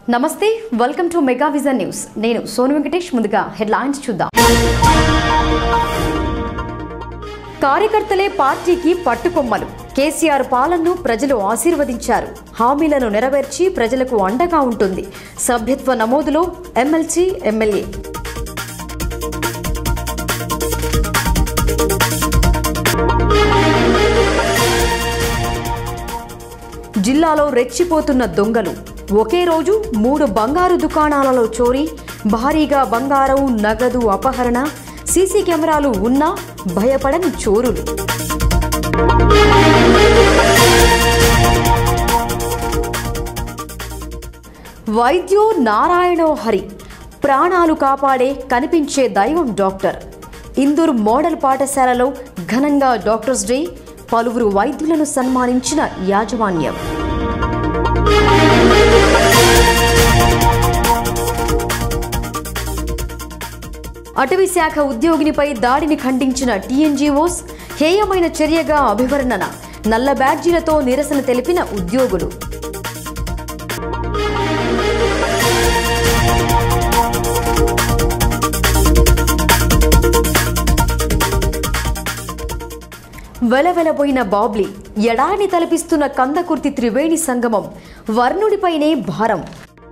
నమస్తే welcome to Mega Vision News నేను సోను వెంకటేష్ ముందుగా హెడ్లైన్స్ చూద్దాం కార్యకర్తలే పార్టీకి పట్టుకొమ్మలు కేసీఆర్ పాలనను ప్రజలు ఆశీర్వదించారు హామీలను నెరవేర్చి ప్రజలకు అండగా ఉంటుంది సభ్యత్వ నమోదులో ఎమ్మెల్సీ ఎమ్మెల్యే జిల్లాలో రెచ్చిపోతున్న దొంగలు ఒకే రోజు మూడు బంగారు దుకాణాలలో చోరీ భారీగా బంగారం నగదు అపహరణ సీసీ కెమెరాలు ఉన్నా భయపడని చోరులు వైద్యో నారాయణో హరి ప్రాణాలు కాపాడే కనిపించే దైవం డాక్టర్ ఇందూరు మోడల్ పాఠశాలలో ఘనంగా డాక్టర్స్ డే పలువురు వైద్యులను సన్మానించిన యాజమాన్యం అటవీ శాఖ ఉద్యోగినిపై దాడిని ఖండించిన టీఎన్జీఓస్ హేయమైన చర్యగా అభివర్ణన నల్ల బ్యాడ్జీలతో నిరసన తెలిపిన ఉద్యోగులు వెలవెలబోయిన బాబ్లీ ఎడాని తలపిస్తున్న కందకుర్తి త్రివేణి సంగమం వర్ణుడిపైనే భారం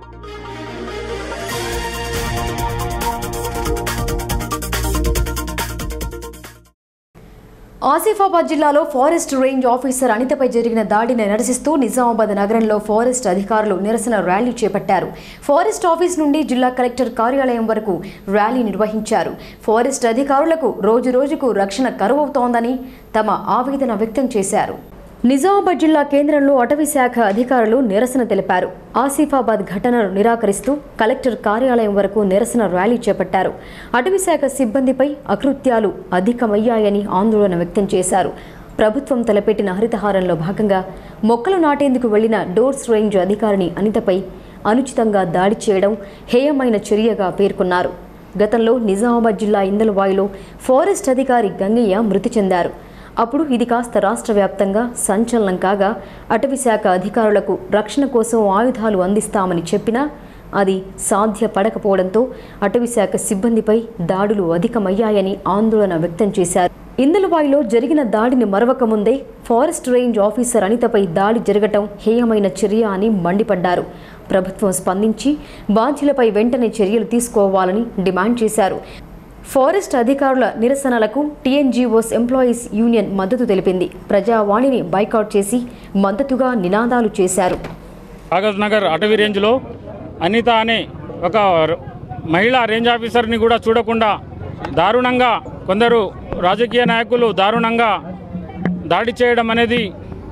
ఆసిఫాబాద్ జిల్లాలో ఫారెస్ట్ రేంజ్ ఆఫీసర్ అనితపై జరిగిన దాడిని నిరసిస్తూ నిజామాబాద్ నగరంలో ఫారెస్ట్ అధికారులు నిరసన ర్యాలీ చేపట్టారు ఫారెస్ట్ ఆఫీస్ నుండి జిల్లా కలెక్టర్ కార్యాలయం వరకు ర్యాలీ నిర్వహించారు ఫారెస్ట్ అధికారులకు రోజు రోజుకు రక్షణ కరువవుతోందని తమ ఆవేదన వ్యక్తం చేశారు నిజామాబాద్ జిల్లా కేంద్రంలో అటవీ శాఖ అధికారులు నిరసన తెలిపారు ఆసిఫాబాద్ ఘటనను నిరాకరిస్తూ కలెక్టర్ కార్యాలయం వరకు నిరసన ర్యాలీ చేపట్టారు అటవీ శాఖ సిబ్బందిపై అకృత్యాలు అధికమయ్యాయని ఆందోళన వ్యక్తం చేశారు ప్రభుత్వం తలపెట్టిన హరితహారంలో భాగంగా మొక్కలు నాటేందుకు వెళ్లిన డోర్స్ రేంజ్ అధికారిని అనితపై అనుచితంగా దాడి చేయడం హేయమైన చర్యగా పేర్కొన్నారు గతంలో నిజామాబాద్ జిల్లా ఇందలవాయిలో ఫారెస్ట్ అధికారి గంగయ్య మృతి చెందారు అప్పుడు ఇది కాస్త రాష్ట్ర వ్యాప్తంగా సంచలనం కాగా అటవీ శాఖ అధికారులకు రక్షణ కోసం ఆయుధాలు అందిస్తామని చెప్పినా అది సాధ్యపడకపోవడంతో అటవీ శాఖ సిబ్బందిపై దాడులు అధికమయ్యాయని ఆందోళన వ్యక్తం చేశారు ఇందలవాయిలో జరిగిన దాడిని మరవక ముందే ఫారెస్ట్ రేంజ్ ఆఫీసర్ అనితపై దాడి జరగటం హేయమైన చర్య అని మండిపడ్డారు ప్రభుత్వం స్పందించి బాధ్యులపై వెంటనే చర్యలు తీసుకోవాలని డిమాండ్ చేశారు ఫారెస్ట్ అధికారుల నిరసనలకు టీఎన్జీఓస్ ఎంప్లాయీస్ యూనియన్ మద్దతు తెలిపింది ప్రజావాణిని బైకాట్ చేసి మద్దతుగా నినాదాలు చేశారు కాగజ్ నగర్ అటవీ రేంజ్లో అనిత అనే ఒక ర- మహిళా రేంజ్ ఆఫీసర్ని కూడా చూడకుండా దారుణంగా కొందరు రాజకీయ నాయకులు దారుణంగా దాడి చేయడం అనేది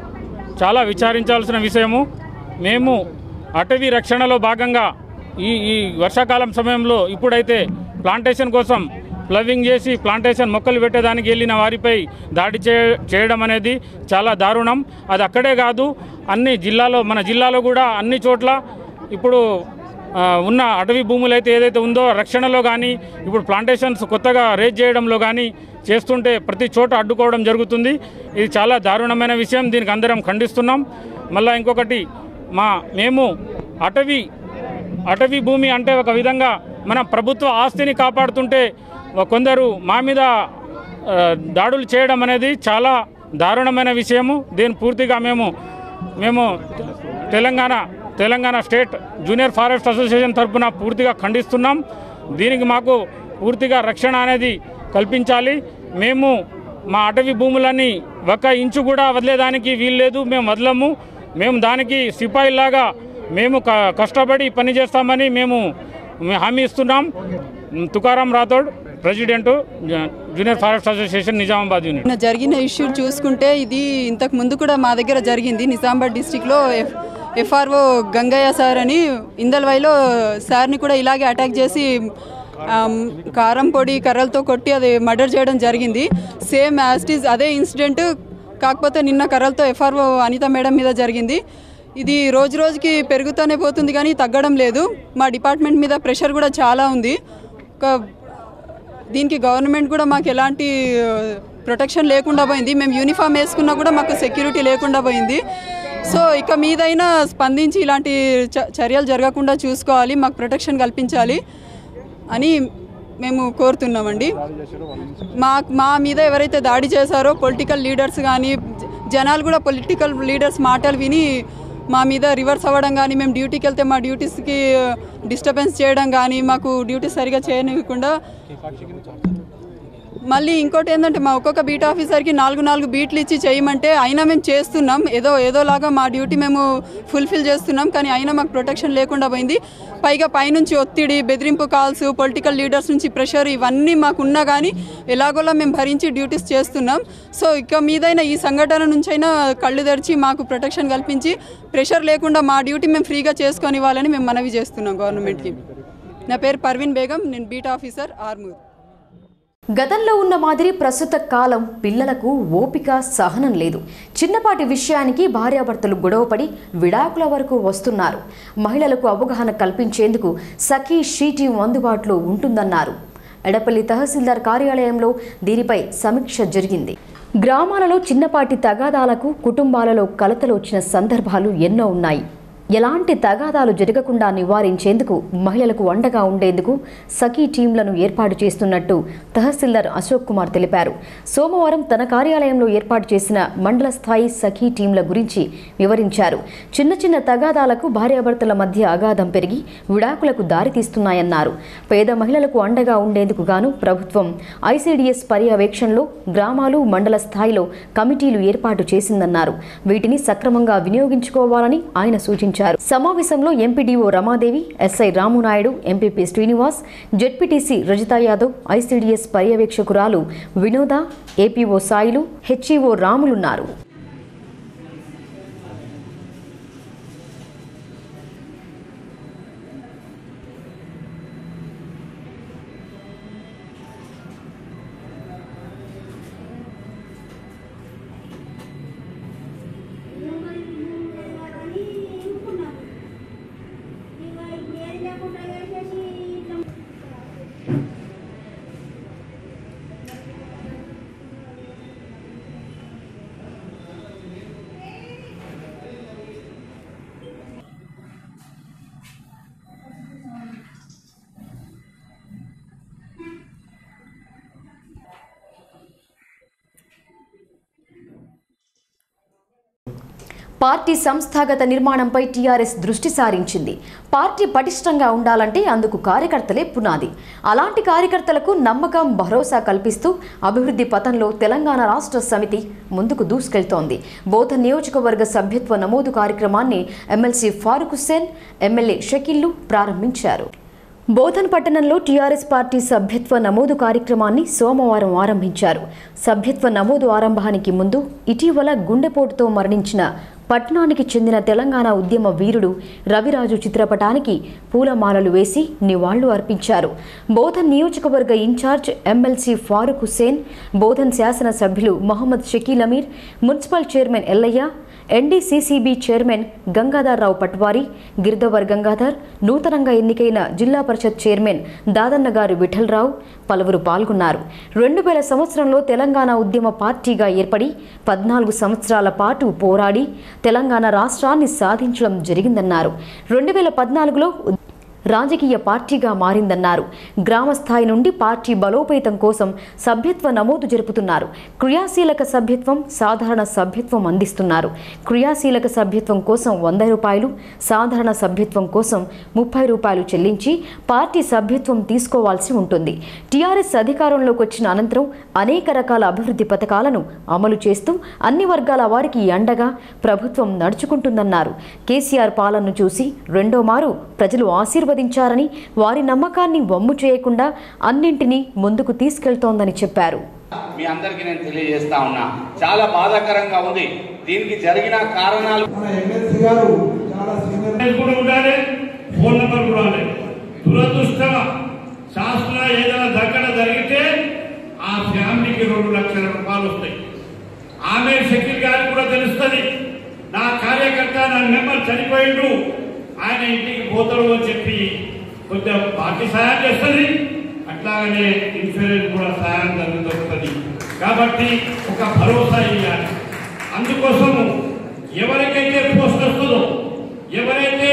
చాలా విచారించాల్సిన విషయము మేము అటవీ రక్షణలో భాగంగా ఈ ఈ వర్షాకాలం సమయంలో ఇప్పుడైతే ప్లాంటేషన్ కోసం ప్లవింగ్ చేసి ప్లాంటేషన్ మొక్కలు పెట్టేదానికి వెళ్ళిన వారిపై దాడి చే చేయడం అనేది చాలా దారుణం అది అక్కడే కాదు అన్ని జిల్లాలో మన జిల్లాలో కూడా అన్ని చోట్ల ఇప్పుడు ఆ, ఉన్న అటవీ భూములు అయితే ఏదైతే ఉందో రక్షణలో కానీ ఇప్పుడు ప్లాంటేషన్స్ కొత్తగా రేజ్ చేయడంలో కానీ చేస్తుంటే ప్రతి చోట అడ్డుకోవడం జరుగుతుంది ఇది చాలా దారుణమైన విషయం దీనికి అందరం ఖండిస్తున్నాం మళ్ళీ ఇంకొకటి మా మేము అటవీ అటవీ భూమి అంటే ఒక విధంగా మన ప్రభుత్వ ఆస్తిని కాపాడుతుంటే కొందరు మా మీద ఆ, దాడులు చేయడం అనేది చాలా దారుణమైన విషయము దీన్ని పూర్తిగా మేము మేము Telangana Telangana state junior forest association తరఫున పూర్తిగా ఖండిస్తున్నాం దీనికి మాకు పూర్తిగా రక్షణ అనేది కల్పించాలి మేము మా అటవీ భూములని ఒక ఇంచు కూడా వదిలేదానికి వీల్లేదు మేము వదలము మేము దానికి సిపాయిలాగా మేము క- కష్టపడి పని చేస్తామని మేము మేము హామీ ఇస్తున్నాం Tukaram Rathod president junior forest association Nizamabad unit నిన్న జరిగిన ఇష్యూ చూసుకుంటే ఇది ఇంతకు ముందు కూడా మా దగ్గర జరిగింది నిజామాబాద్ డిస్టిక్లో ఎఫ్ ఎఫ్ఆర్ఓ గంగయ్య సార్ అని ఇందల్వైలో సార్ని కూడా ఇలాగే అటాక్ చేసి ఆమ్, కారం పొడి కర్రలతో కొట్టి అది మర్డర్ చేయడం జరిగింది సేమ్ యాస్టీజ్ అదే ఇన్సిడెంట్ కాకపోతే నిన్న కర్రలతో ఎఫ్ఆర్ఓ అనిత మేడం మీద జరిగింది ఇది రోజు రోజుకి పెరుగుతూనే పోతుంది కానీ తగ్గడం లేదు మా డిపార్ట్మెంట్ మీద ప్రెషర్ కూడా చాలా ఉంది ఒక దీనికి గవర్నమెంట్ కూడా మాకు ఎలాంటి ప్రొటెక్షన్ లేకుండా పోయింది మేము యూనిఫామ్ వేసుకున్నా కూడా మాకు సెక్యూరిటీ లేకుండా పోయింది సో ఇక మీదైనా స్పందించి ఇలాంటి చ- చర్యలు జరగకుండా చూసుకోవాలి మాకు ప్రొటెక్షన్ కల్పించాలి అని మేము కోరుతున్నామండి మా మా మీద ఎవరైతే దాడి చేశారో పొలిటికల్ లీడర్స్ కానీ జనాలు కూడా పొలిటికల్ లీడర్స్ మాటలు విని మా మీద రివర్స్ అవ్వడం కానీ మేము డ్యూటీకి వెళ్తే మా డ్యూటీస్కి డిస్టర్బెన్స్ చేయడం కానీ మాకు డ్యూటీ సరిగా చేయనివ్వకుండా మళ్ళీ ఇంకోటి ఏంటంటే మా ఒక్కొక్క బీట్ ఆఫీసర్కి నాలుగు నాలుగు బీట్లు ఇచ్చి చేయమంటే అయినా మేము చేస్తున్నాం ఏదో ఏదోలాగా మా డ్యూటీ మేము ఫుల్ఫిల్ చేస్తున్నాం కానీ అయినా మాకు ప్రొటెక్షన్ లేకుండా పోయింది పైగా పైనుంచి ఒత్తిడి బెదిరింపు కాల్స్ పొలిటికల్ లీడర్స్ నుంచి ప్రెషర్ ఇవన్నీ మాకు ఉన్నా కానీ ఎలాగోలా మేము భరించి డ్యూటీస్ చేస్తున్నాం సో ఇక మీదైనా ఈ సంఘటన నుంచైనా కళ్ళు తెరిచి మాకు ప్రొటెక్షన్ కల్పించి ప్రెషర్ లేకుండా మా డ్యూటీ మేము ఫ్రీగా చేసుకొని ఇవ్వాలని మేము మనవి చేస్తున్నాం గవర్నమెంట్కి నా పేరు పర్వీన్ బేగం నేను బీట్ ఆఫీసర్ ఆర్మూర్ గతంలో ఉన్న మాదిరి ప్రస్తుత కాలం పిల్లలకు ఓపిక సహనం లేదు చిన్నపాటి విషయానికి భార్యాభర్తలు గొడవపడి విడాకుల వరకు వస్తున్నారు మహిళలకు అవగాహన కల్పించేందుకు సఖీ షీ టీం అందుబాటులో ఉంటుందన్నారు ఎడపల్లి తహసీల్దార్ కార్యాలయంలో దీనిపై సమీక్ష జరిగింది గ్రామాలలో చిన్నపాటి తగాదాలకు కుటుంబాలలో కలతలు వచ్చిన సందర్భాలు ఎన్నో ఉన్నాయి ఎలాంటి తగాదాలు జరగకుండా నివారించేందుకు మహిళలకు అండగా ఉండేందుకు సఖీ టీంలను ఏర్పాటు చేస్తున్నట్టు తహసీల్దార్ అశోక్ కుమార్ తెలిపారు సోమవారం తన కార్యాలయంలో ఏర్పాటు చేసిన మండల స్థాయి సఖీ టీంల గురించి వివరించారు చిన్న చిన్న తగాదాలకు భార్యాభర్తల మధ్య అగాధం పెరిగి విడాకులకు దారితీస్తున్నాయన్నారు పేద మహిళలకు అండగా ఉండేందుకు గాను ప్రభుత్వం ఐసీడీఎస్ పర్యవేక్షణలో గ్రామాలు మండల స్థాయిలో కమిటీలు ఏర్పాటు చేసిందన్నారు వీటిని సక్రమంగా వినియోగించుకోవాలని ఆయన సూచించారు సమావేశంలో MPDO Ramadevi SI Ramunaidu MPP Srinivas ZPTC Rajitha Yadav ICDS పర్యవేక్షకురాలు వినోద ఏపీఓ సాయిలు హెచ్ఈఓ రాములున్నారు పార్టీ సంస్థాగత నిర్మాణంపై టీఆర్ఎస్ దృష్టి సారించింది పార్టీ పటిష్టంగా ఉండాలంటే అందుకు కార్యకర్తలే పునాది అలాంటి కార్యకర్తలకు నమ్మకం భరోసా కల్పిస్తూ అభివృద్ధి పథంలో తెలంగాణ రాష్ట్ర సమితి ముందుకు దూసుకెళ్తోంది బోధ నియోజకవర్గ సభ్యత్వ నమోదు కార్యక్రమాన్ని ఎమ్మెల్సీ ఫారూక్ హుస్సేన్ ఎమ్మెల్యే షకీల్లు ప్రారంభించారు బోధన్ పట్టణంలో టీఆర్ఎస్ పార్టీ సభ్యత్వ నమోదు కార్యక్రమాన్ని సోమవారం ఆరంభించారు సభ్యత్వ నమోదు ఆరంభానికి ముందు ఇటీవల గుండెపోటుతో మరణించిన పట్టణానికి చెందిన తెలంగాణ ఉద్యమ వీరుడు రవిరాజు చిత్రపటానికి పూలమాలలు వేసి నివాళులు అర్పించారు బోధన్ నియోజకవర్గ ఇన్ఛార్జ్ ఎమ్మెల్సీ ఫారూక్ హుస్సేన్ బోధన్ శాసనసభ్యులు Mohammed Shakeel Amir municipal chairman Yellaiah NDCCB chairman Gangadhar Rao Patwari Giridhar Gangadhar నూతనంగా ఎన్నికైన జిల్లా పరిషత్ చైర్మన్ దాదన్న గారు విఠలరావు పలువురు పాల్గొన్నారు రెండు వేల సంవత్సరంలో తెలంగాణ ఉద్యమ పార్టీగా ఏర్పడి పద్నాలుగు సంవత్సరాల పాటు పోరాడి తెలంగాణ రాష్ట్రాన్ని సాధించడం జరిగిందన్నారు రెండు వేల పద్నాలుగులో రాజకీయ పార్టీగా మారిందన్నారు గ్రామ స్థాయి నుండి పార్టీ బలోపేతం కోసం సభ్యత్వ నమోదు జరుపుతున్నారు క్రియాశీలక సభ్యత్వం సాధారణ సభ్యత్వం అందిస్తున్నారు క్రియాశీలక సభ్యత్వం కోసం వంద రూపాయలు సాధారణ సభ్యత్వం కోసం ముప్పై రూపాయలు చెల్లించి పార్టీ సభ్యత్వం తీసుకోవాల్సి ఉంటుంది టీఆర్ఎస్ అధికారంలోకి వచ్చిన అనంతరం అనేక రకాల అభివృద్ధి పథకాలను అమలు చేస్తూ అన్ని వర్గాల వారికి అండగా ప్రభుత్వం నడుచుకుంటుందన్నారు కేసీఆర్ పాలనను చూసి రెండో మారు ప్రజలు ఆశీర్వదించారని వారి నమ్మకాన్ని వమ్ము చేయకుండా అన్నింటినీ ముందుకు తీసుకెళ్తోందని చెప్పారు మీ అందరికీ నేను తెలియజేస్తా ఉన్నా చాలా బాధాకరంగా ఉంది దీనికి జరిగిన కారణాలు మన ఎమ్మెల్సీ గారు చాలా సీనియర్ మొబైల్ కూడా ఉండాలి ఫోన్ నెంబర్ కూడా ఉండాలి దురదృష్టం శాస్త్ర ఏదైనా దగ్గర జరిగితే ఆ ఫ్యామిలీకి రెండు లక్షల రూపాయలు వస్తాయి ఆమె షకీల్ గారికి కూడా తెలుస్తుంది నా కార్యకర్త నా మెంబర్ చనిపోయిండు ఆయన ఇంటికి పోతాడు అని చెప్పి కొంచెం పార్టీ సహాయం చేస్తుంది అట్లాగనే ఇన్సూరెన్స్ కూడా సహాయం జరుగుతుంది కాబట్టి ఒక భరోసా ఇవ్వాలి అందుకోసము ఎవరికైతే పోస్ట్ వస్తుందో ఎవరైతే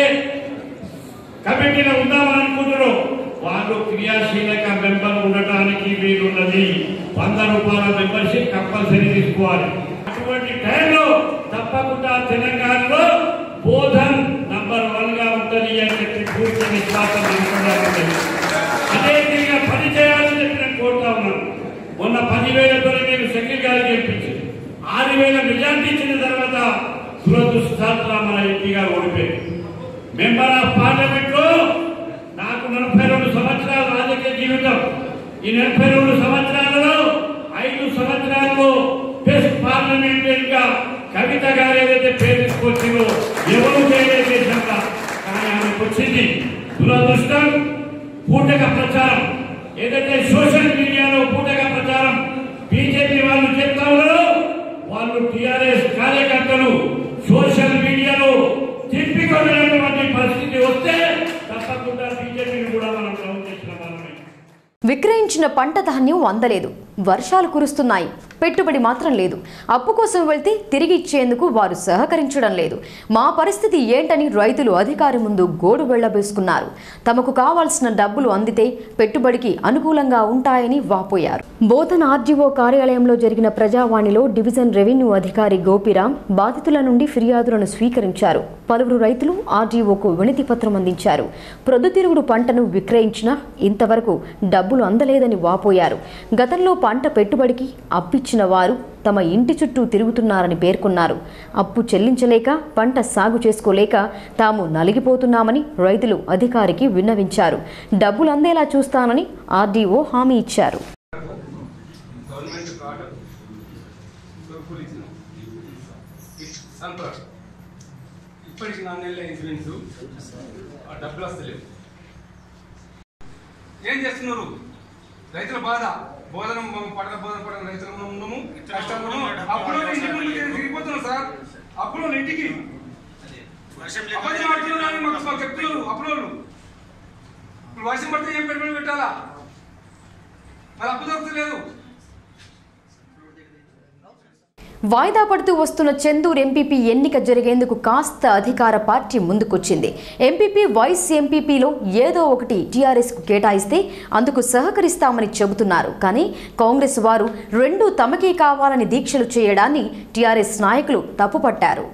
కమిటీలో ఉందామని అనుకుంటారో వాళ్ళు క్రియాశీలక మెంబర్ ఉండటానికి వీలున్నది వంద రూపాయల మెంబర్షిప్ కంపల్సరీ తీసుకోవాలి అటువంటి టైంలో తప్పకుండా తెలంగాణలో బోధన్ నంబర్ వన్ గా ఉంటుంది అని చెప్పి పూర్తి విశ్వాసం నాకు కూడా ఉన్నది. అదే విధంగా పని చేయాలని చెప్పి నేను కోరుతా ఉన్నాను మొన్న పదివేలతో నేను సెక్రటరీ గారికి గెలిపించాను ఆరు వేల మెజార్టీ ఇచ్చిన తర్వాత దురదృష్టాత్మ మన ఎంపీ గారు ఓడిపోయారు మెంబర్ ఆఫ్ పార్లమెంట్ లో నాకు నలభై రెండు సంవత్సరాల రాజకీయ జీవితం ఈ నలభై రెండు సంవత్సరాలలో ఐదు సంవత్సరాల్లో బెస్ట్ పార్లమెంటరీ గా కవిత గారు ఏదైతే పేరు తీసుకొచ్చిందో ఎవరు చేయలేదు దేశంగా కానీ ఆమెకు వచ్చింది దురదృష్టం పూటక ప్రచారం ఏదైతే సోషల్ మీడియాలో పూటక ప్రచారం బీజేపీ వాళ్ళు చెప్తా ఉన్నారో వాళ్ళు టిఆర్ఎస్ కార్యకర్తలు సోషల్ మీడియాలో తిప్పికొట్టినటువంటి పరిస్థితి వస్తే తప్పకుండా బీజేపీని కూడా మనం డౌన్ చేసిన వాళ్ళమే విక్రయించిన పంట ధాన్యం అందలేదు వర్షాలు కురుస్తున్నాయి పెట్టుబడి మాత్రం లేదు అప్పు కోసం వెళ్తే తిరిగి ఇచ్చేందుకు వారు సహకరించడం లేదు మా పరిస్థితి ఏంటని రైతులు అధికారి ముందు గోడు వెళ్లబేసుకున్నారు తమకు కావాల్సిన డబ్బులు అందితే పెట్టుబడికి అనుకూలంగా ఉంటాయని వాపోయారు బోధన ఆర్డీఓ కార్యాలయంలో జరిగిన ప్రజావాణిలో డివిజన్ రెవెన్యూ అధికారి గోపిరాం బాధితుల నుండి ఫిర్యాదులను స్వీకరించారు పలువురు రైతులు ఆర్డీఓకు వినతి పత్రం అందించారు ప్రొద్దుతిరుగుడు పంటను విక్రయించినా ఇంతవరకు డబ్బులు అందలేదని వాపోయారు గతంలో పంట పెట్టుబడికి అప్పిచ్చిన వారు తమ ఇంటి చుట్టూ తిరుగుతున్నారని పేర్కొన్నారు అప్పు చెల్లించలేక పంట సాగు చేసుకోలేక తాము నలిగిపోతున్నామని రైతులు అధికారికి విన్నవించారు డబ్బులు అందేలా చూస్తానని ఆర్డీఓ హామీ ఇచ్చారు గవర్నమెంట్ కార్డు సరుకులు ఇచ్చినాం సన్ఫ్లవర్ ఇప్పటికి నాలుగు నెలల ఇన్సూరెన్స్ ఆ డబ్బులు వస్తలేవు ఏం చేస్తున్నారు రైతుల బాధ బోధనం మనం పడక బోధన పడక రైతులు ఉన్నాము కష్టంలో ఉన్నాము. అప్పుడు ఇంటి ముందు తిరిగిపోతున్నాం సార్ అప్పుడు ఇంటికి అబద్ధం ఆడుతున్నారని మాకు మాకు చెప్తున్నారు అప్పుడు వాళ్ళు. ఇప్పుడు వర్షం పడితే ఏం పెట్టుబడి పెట్టాలా మరి అప్పు దొరకలేదు వాయిదా పడుతూ వస్తున్న చందూర్ ఎంపీపీ ఎన్నిక జరిగేందుకు కాస్త అధికార పార్టీ ముందుకొచ్చింది ఎంపీపీ వైస్ ఎంపీపీలో ఏదో ఒకటి టీఆర్ఎస్కు కేటాయిస్తే అందుకు సహకరిస్తామని చెబుతున్నారు కానీ కాంగ్రెస్ వారు రెండూ తమకే కావాలని దీక్షలు చేయడాన్ని టీఆర్ఎస్ నాయకులు తప్పుపట్టారు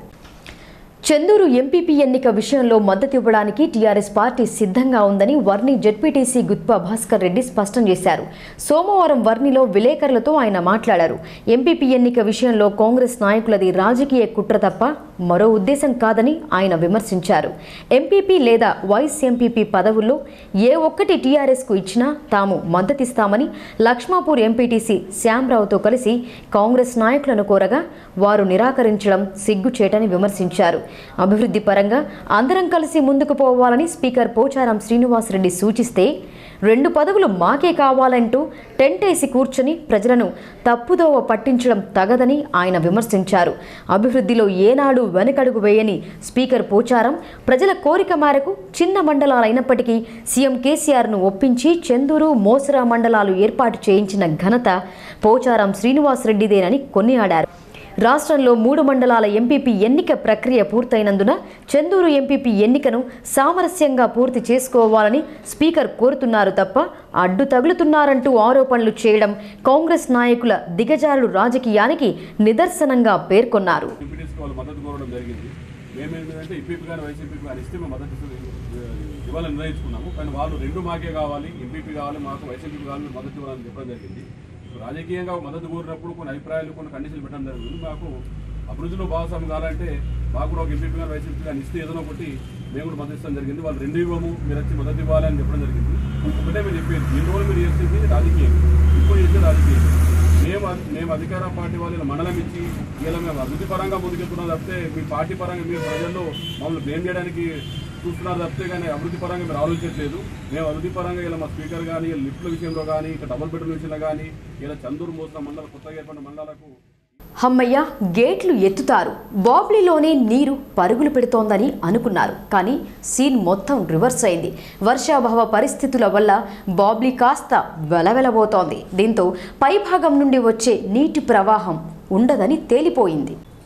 చందూరు ఎంపీపీ ఎన్నిక విషయంలో మద్దతు ఇవ్వడానికి టీఆర్ఎస్ పార్టీ సిద్ధంగా ఉందని వర్ణి జెడ్పీటీసీ గుత్పా భాస్కర్ రెడ్డి స్పష్టం చేశారు సోమవారం వర్ణిలో విలేకరులతో ఆయన మాట్లాడారు ఎంపీపీ ఎన్నిక విషయంలో కాంగ్రెస్ నాయకులది రాజకీయ కుట్ర తప్ప మరో ఉద్దేశం కాదని ఆయన విమర్శించారు ఎంపీపీ లేదా వైస్ ఎంపీపీ పదవుల్లో ఏ ఒక్కటి టీఆర్ఎస్కు ఇచ్చినా తాము మద్దతిస్తామని లక్ష్మాపూర్ ఎంపీటీసీ శ్యాంరావుతో కలిసి కాంగ్రెస్ నాయకులను కోరగా వారు నిరాకరించడం సిగ్గుచేటని విమర్శించారు అభివృద్ధి పరంగా అందరం కలిసి ముందుకు పోవాలని స్పీకర్ పోచారం శ్రీనివాసరెడ్డి సూచిస్తే రెండు పదవులు మాకే కావాలంటూ టెంటేసి కూర్చొని ప్రజలను తప్పుదోవ పట్టించడం తగదని ఆయన విమర్శించారు అభివృద్ధిలో ఏనాడు వెనకడుగు వేయని స్పీకర్ పోచారం ప్రజల కోరిక మేరకు చిన్న మండలాలైనప్పటికీ సీఎం కేసీఆర్ను ఒప్పించి చందూరు మోసరా మండలాలు ఏర్పాటు చేయించిన ఘనత పోచారం శ్రీనివాసరెడ్డిదేనని కొనియాడారు రాష్ట్రంలో మూడు మండలాల ఎంపీపీ ఎన్నిక ప్రక్రియ పూర్తయినందున చందూరు ఎంపీపీ ఎన్నికను సామరస్యంగా పూర్తి చేసుకోవాలని స్పీకర్ కోరుతున్నారు తప్ప అడ్డు తగులుతున్నారంటూ ఆరోపణలు చేయడం కాంగ్రెస్ నాయకుల దిగజారుడు రాజకీయానికి నిదర్శనంగా పేర్కొన్నారు ఎంపీటీసీ వాళ్ళు మద్దతు కోరడం జరిగింది మేము ఏంటంటే ఎంపీపీ కానీ వైసీపీ కానీ ఇస్తే మేము మద్దతు ఇస్తూ- ఇవ్వాలని నిర్ణయించుకున్నాము కానీ వాళ్ళు రెండు మాకే కావాలి ఎంపీపీ కావాలి మాకు వైసీపీ కావాలి మీరు మద్దతు ఇవ్వాలని చెప్పడం జరిగింది రాజకీయంగా మద్దతు కోరినప్పుడు కొన్ని అభిప్రాయాలు కొన్ని కండిషన్లు పెట్టడం జరిగింది మాకు అభివృద్ధిలో భాగస్వామి కావాలంటే మాకు కూడా ఒక ఎంపీపీ కానీ వైసీపీ కానీ ఇస్తే ఏదైనా ఒకటి మేము కూడా మద్దతు ఇస్తాం జరిగింది వాళ్ళు రెండు ఇవ్వము మీరు వచ్చి మద్దతు ఇవ్వాలని చెప్పడం జరిగింది ఒకటే మీరు చెప్పేది ఈ రోజు మీరు చేసేది రాజకీయం ఇప్పుడు చేసేది రాజకీయం మేము అధి- మేము అధికార పార్టీ వాళ్ళు ఇలా మండలం ఇచ్చి ఇలా మేము అభివృద్ధి పరంగా ముందుకెళ్తున్నాం తప్పితే మీ పార్టీ పరంగా మీరు ప్రజల్లో మమ్మల్ని బ్లేమ్ చేయడానికి చూస్తున్నారు తప్పితే కానీ అభివృద్ధి పరంగా మీరు ఆలోచించట్లేదు మేము అభివృద్ధి పరంగా ఇలా మా స్పీకర్ కానీ ఇలా లిఫ్ట్ల విషయంలో కానీ ఇక డబుల్ బెడ్రూమ్ విషయంలో కానీ ఇలా చందూరు మోసిన మండల కొత్తగా ఏర్పడిన మండలాలకు హమ్మయ్య గేట్లు ఎత్తుతారు బాబ్లీలోనే నీరు పరుగులు పెడుతోందని అనుకున్నారు కానీ సీన్ మొత్తం రివర్స్ అయింది వర్షాభావ పరిస్థితుల వల్ల బాబ్లీ కాస్త వెలవెలబోతోంది దీంతో పైభాగం నుండి వచ్చే నీటి ప్రవాహం ఉండదని తేలిపోయింది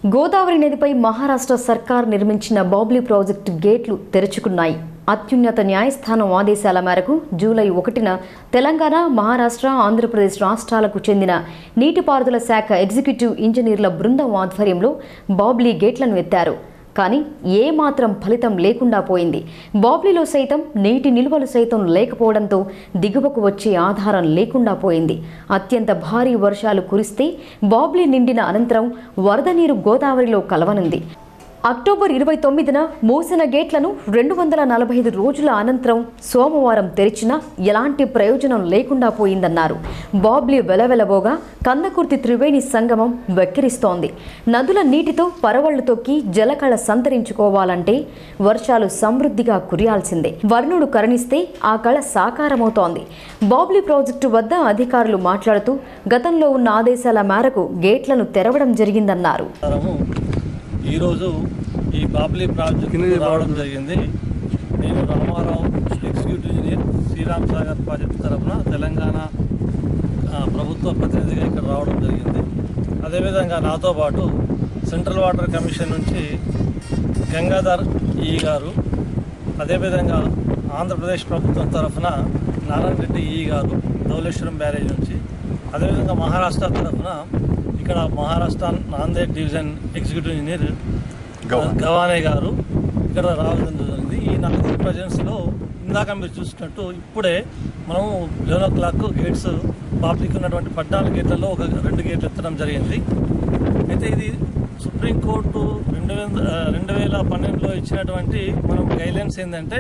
గోదావరి నదిపై మహారాష్ట్ర సర్కార్ నిర్మించిన బాబ్లీ ప్రాజెక్టు గేట్లు తెరుచుకున్నాయి అత్యున్నత న్యాయస్థానం ఆదేశాల మేరకు జూలై ఒకటిన తెలంగాణ మహారాష్ట్ర ఆంధ్రప్రదేశ్ రాష్ట్రాలకు చెందిన నీటిపారుదల శాఖ ఎగ్జిక్యూటివ్ ఇంజనీర్ల బృందం ఆధ్వర్యంలో బాబ్లీ గేట్లను ఎత్తారు కానీ ఏ మాత్రం ఫలితం లేకుండా పోయింది బాబ్లీలో సైతం నీటి నిల్వలు సైతం లేకపోవడంతో దిగువకు వచ్చే ఆధారం లేకుండా పోయింది అత్యంత భారీ వర్షాలు కురిస్తే బాబ్లీ నిండిన అనంతరం వరద నీరు గోదావరిలో కలవనుంది అక్టోబర్ ఇరవై తొమ్మిదిన మూసిన గేట్లను రెండు వందల నలభై ఐదు రోజుల అనంతరం సోమవారం తెరిచినా ఎలాంటి ప్రయోజనం లేకుండా పోయిందన్నారు బాబ్లీ వెలవెలబోగా కందకుర్తి త్రివేణి సంగమం వెక్కిరిస్తోంది నదుల నీటితో పరవళ్లు తొక్కి జలకళ సంతరించుకోవాలంటే వర్షాలు సమృద్ధిగా కురియాల్సిందే వర్ణుడు కరుణిస్తే ఆ కళ సాకారమవుతోంది బాబ్లీ ప్రాజెక్టు వద్ద అధికారులు మాట్లాడుతూ గతంలో ఉన్న ఆదేశాల మేరకు గేట్లను తెరవడం జరిగిందన్నారు ప్రకారము ఈరోజు ఈ బాబ్లీ ప్రాజెక్ట్ రావడం జరిగింది నేను Ramarao executive engineer Sriram Sagar project తరఫున తెలంగాణ ఆ, ప్రభుత్వ ప్రతినిధిగా ఇక్కడ రావడం జరిగింది అదేవిధంగా నాతో పాటు సెంట్రల్ వాటర్ కమిషన్ నుంచి గంగాధర్ ఈ గారు అదేవిధంగా ఆంధ్రప్రదేశ్ ప్రభుత్వం తరఫున నారాయణ రెడ్డి ఈ గారు ధవళేశ్వరం బ్యారేజ్ నుంచి అదేవిధంగా మహారాష్ట్ర తరఫున ఇక్కడ Maharashtra Nanded division executive engineer Gavane గారు ఇక్కడ రావడం జరిగింది ఈ నలుగురు ప్రజెన్స్లో ఇందాక మీరు చూసినట్టు ఇప్పుడే మనము eleven o'clock gates public ఉన్నటువంటి పద్నాలుగు గేట్లలో ఒక రెండు గేట్లు ఎత్తడం జరిగింది అయితే ఇది సుప్రీంకోర్టు రెండు వేల రెండు వేల పన్నెండులో ఇచ్చినటువంటి మనం గైడ్లైన్స్ ఏంటంటే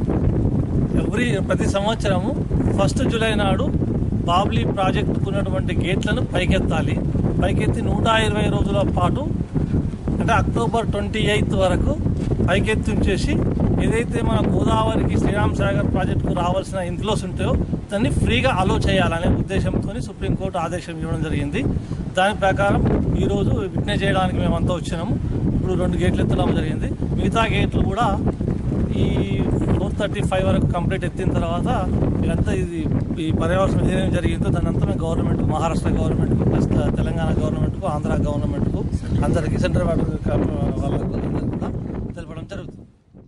ఎవ్రీ ప్రతి సంవత్సరము ఫస్ట్ జూలై నాడు బాబ్లీ ప్రాజెక్టుకు ఉన్నటువంటి గేట్లను పైకెత్తాలి పైకెత్తి నూట ఇరవై రోజుల పాటు అంటే అక్టోబర్ ట్వంటీ ఎయిత్ వరకు పైకెత్తి ఉంచేసి ఏదైతే మన గోదావరికి శ్రీరామ్ సాగర్ ప్రాజెక్టుకు రావాల్సిన ఇన్ఫ్లోస్ ఉంటాయో దాన్ని ఫ్రీగా అలో చేయాలనే ఉద్దేశంతో సుప్రీంకోర్టు ఆదేశం ఇవ్వడం జరిగింది దాని ప్రకారం ఈరోజు విట్నెస్ చేయడానికి మేమంతా వచ్చినాము ఇప్పుడు రెండు గేట్లు ఎత్తడం జరిగింది మిగతా గేట్లు కూడా ఈ ఫోర్ థర్టీ ఫైవ్ వరకు కంప్లీట్ ఎత్తిన తర్వాత ఇదంతా ఇది ఈ పర్యావరణ ఏదైనా జరిగిందో దాని అంతా మేము గవర్నమెంట్ మహారాష్ట్ర గవర్నమెంట్కు ప్లస్ తెలంగాణ గవర్నమెంట్కు ఆంధ్ర గవర్నమెంట్కు అందరికీ సెంట్రల్ వాటర్ వాళ్ళకు అందరికీ కూడా తెలపడం జరుగుతుంది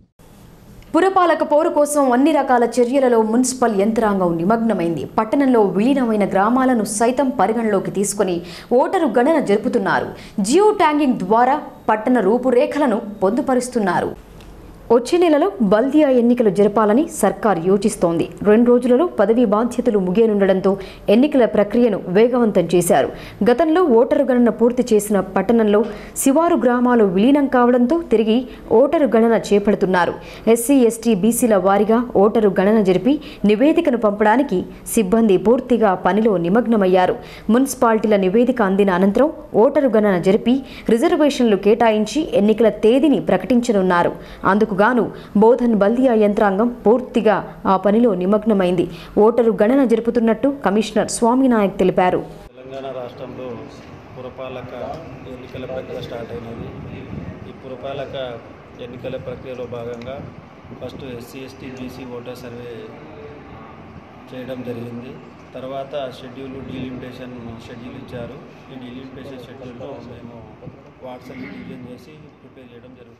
పురపాలక పౌరు కోసం అన్ని రకాల చర్యలలో మున్సిపల్ యంత్రాంగం నిమగ్నమైంది పట్టణంలో విలీనమైన గ్రామాలను సైతం పరిగణలోకి తీసుకుని ఓటరు గణన జరుపుతున్నారు జియో ట్యాంగింగ్ ద్వారా పట్టణ రూపురేఖలను పొందుపరుస్తున్నారు వచ్చే నెలలో బల్దియా ఎన్నికలు జరపాలని సర్కార్ యోచిస్తోంది రెండు రోజులలో పదవీ బాధ్యతలు ముగియనుండడంతో ఎన్నికల ప్రక్రియను వేగవంతం చేశారు గతంలో ఓటరు గణన పూర్తి చేసిన పట్టణంలో శివారు గ్రామాలు విలీనం కావడంతో తిరిగి ఓటరు గణన చేపడుతున్నారు ఎస్సీ ఎస్టీ బీసీల వారీగా ఓటరు గణన జరిపి నివేదికను పంపడానికి సిబ్బంది పూర్తిగా పనిలో నిమగ్నమయ్యారు మున్సిపాలిటీల నివేదిక అందిన అనంతరం ఓటరు గణన జరిపి రిజర్వేషన్లు కేటాయించి ఎన్నికల తేదీని ప్రకటించనున్నారు అందుకు గాను బోధన్ బల్దియా యంత్రాంగం పూర్తిగా ఆ పనిలో నిమగ్నమైంది ఓటరు గణన జరుపుతున్నట్టు కమిషనర్ స్వామినాయక్ తెలిపారు తెలంగాణ రాష్ట్రంలో పురపాలక ఎన్నికల ప్రక్రియ స్టార్ట్ అయినది ఈ పురపాలక ఎన్నికల ప్రక్రియలో భాగంగా first SC ST BC voter survey చేయడం జరిగింది తర్వాత షెడ్యూల్ డీలిమిటేషన్ షెడ్యూల్ ఇచ్చారు ఈ డీలిమిటేషన్ షెడ్యూల్లో మేము వాట్సాప్ డివిజన్ చేసి ప్రిపేర్ చేయడం జరుగుతుంది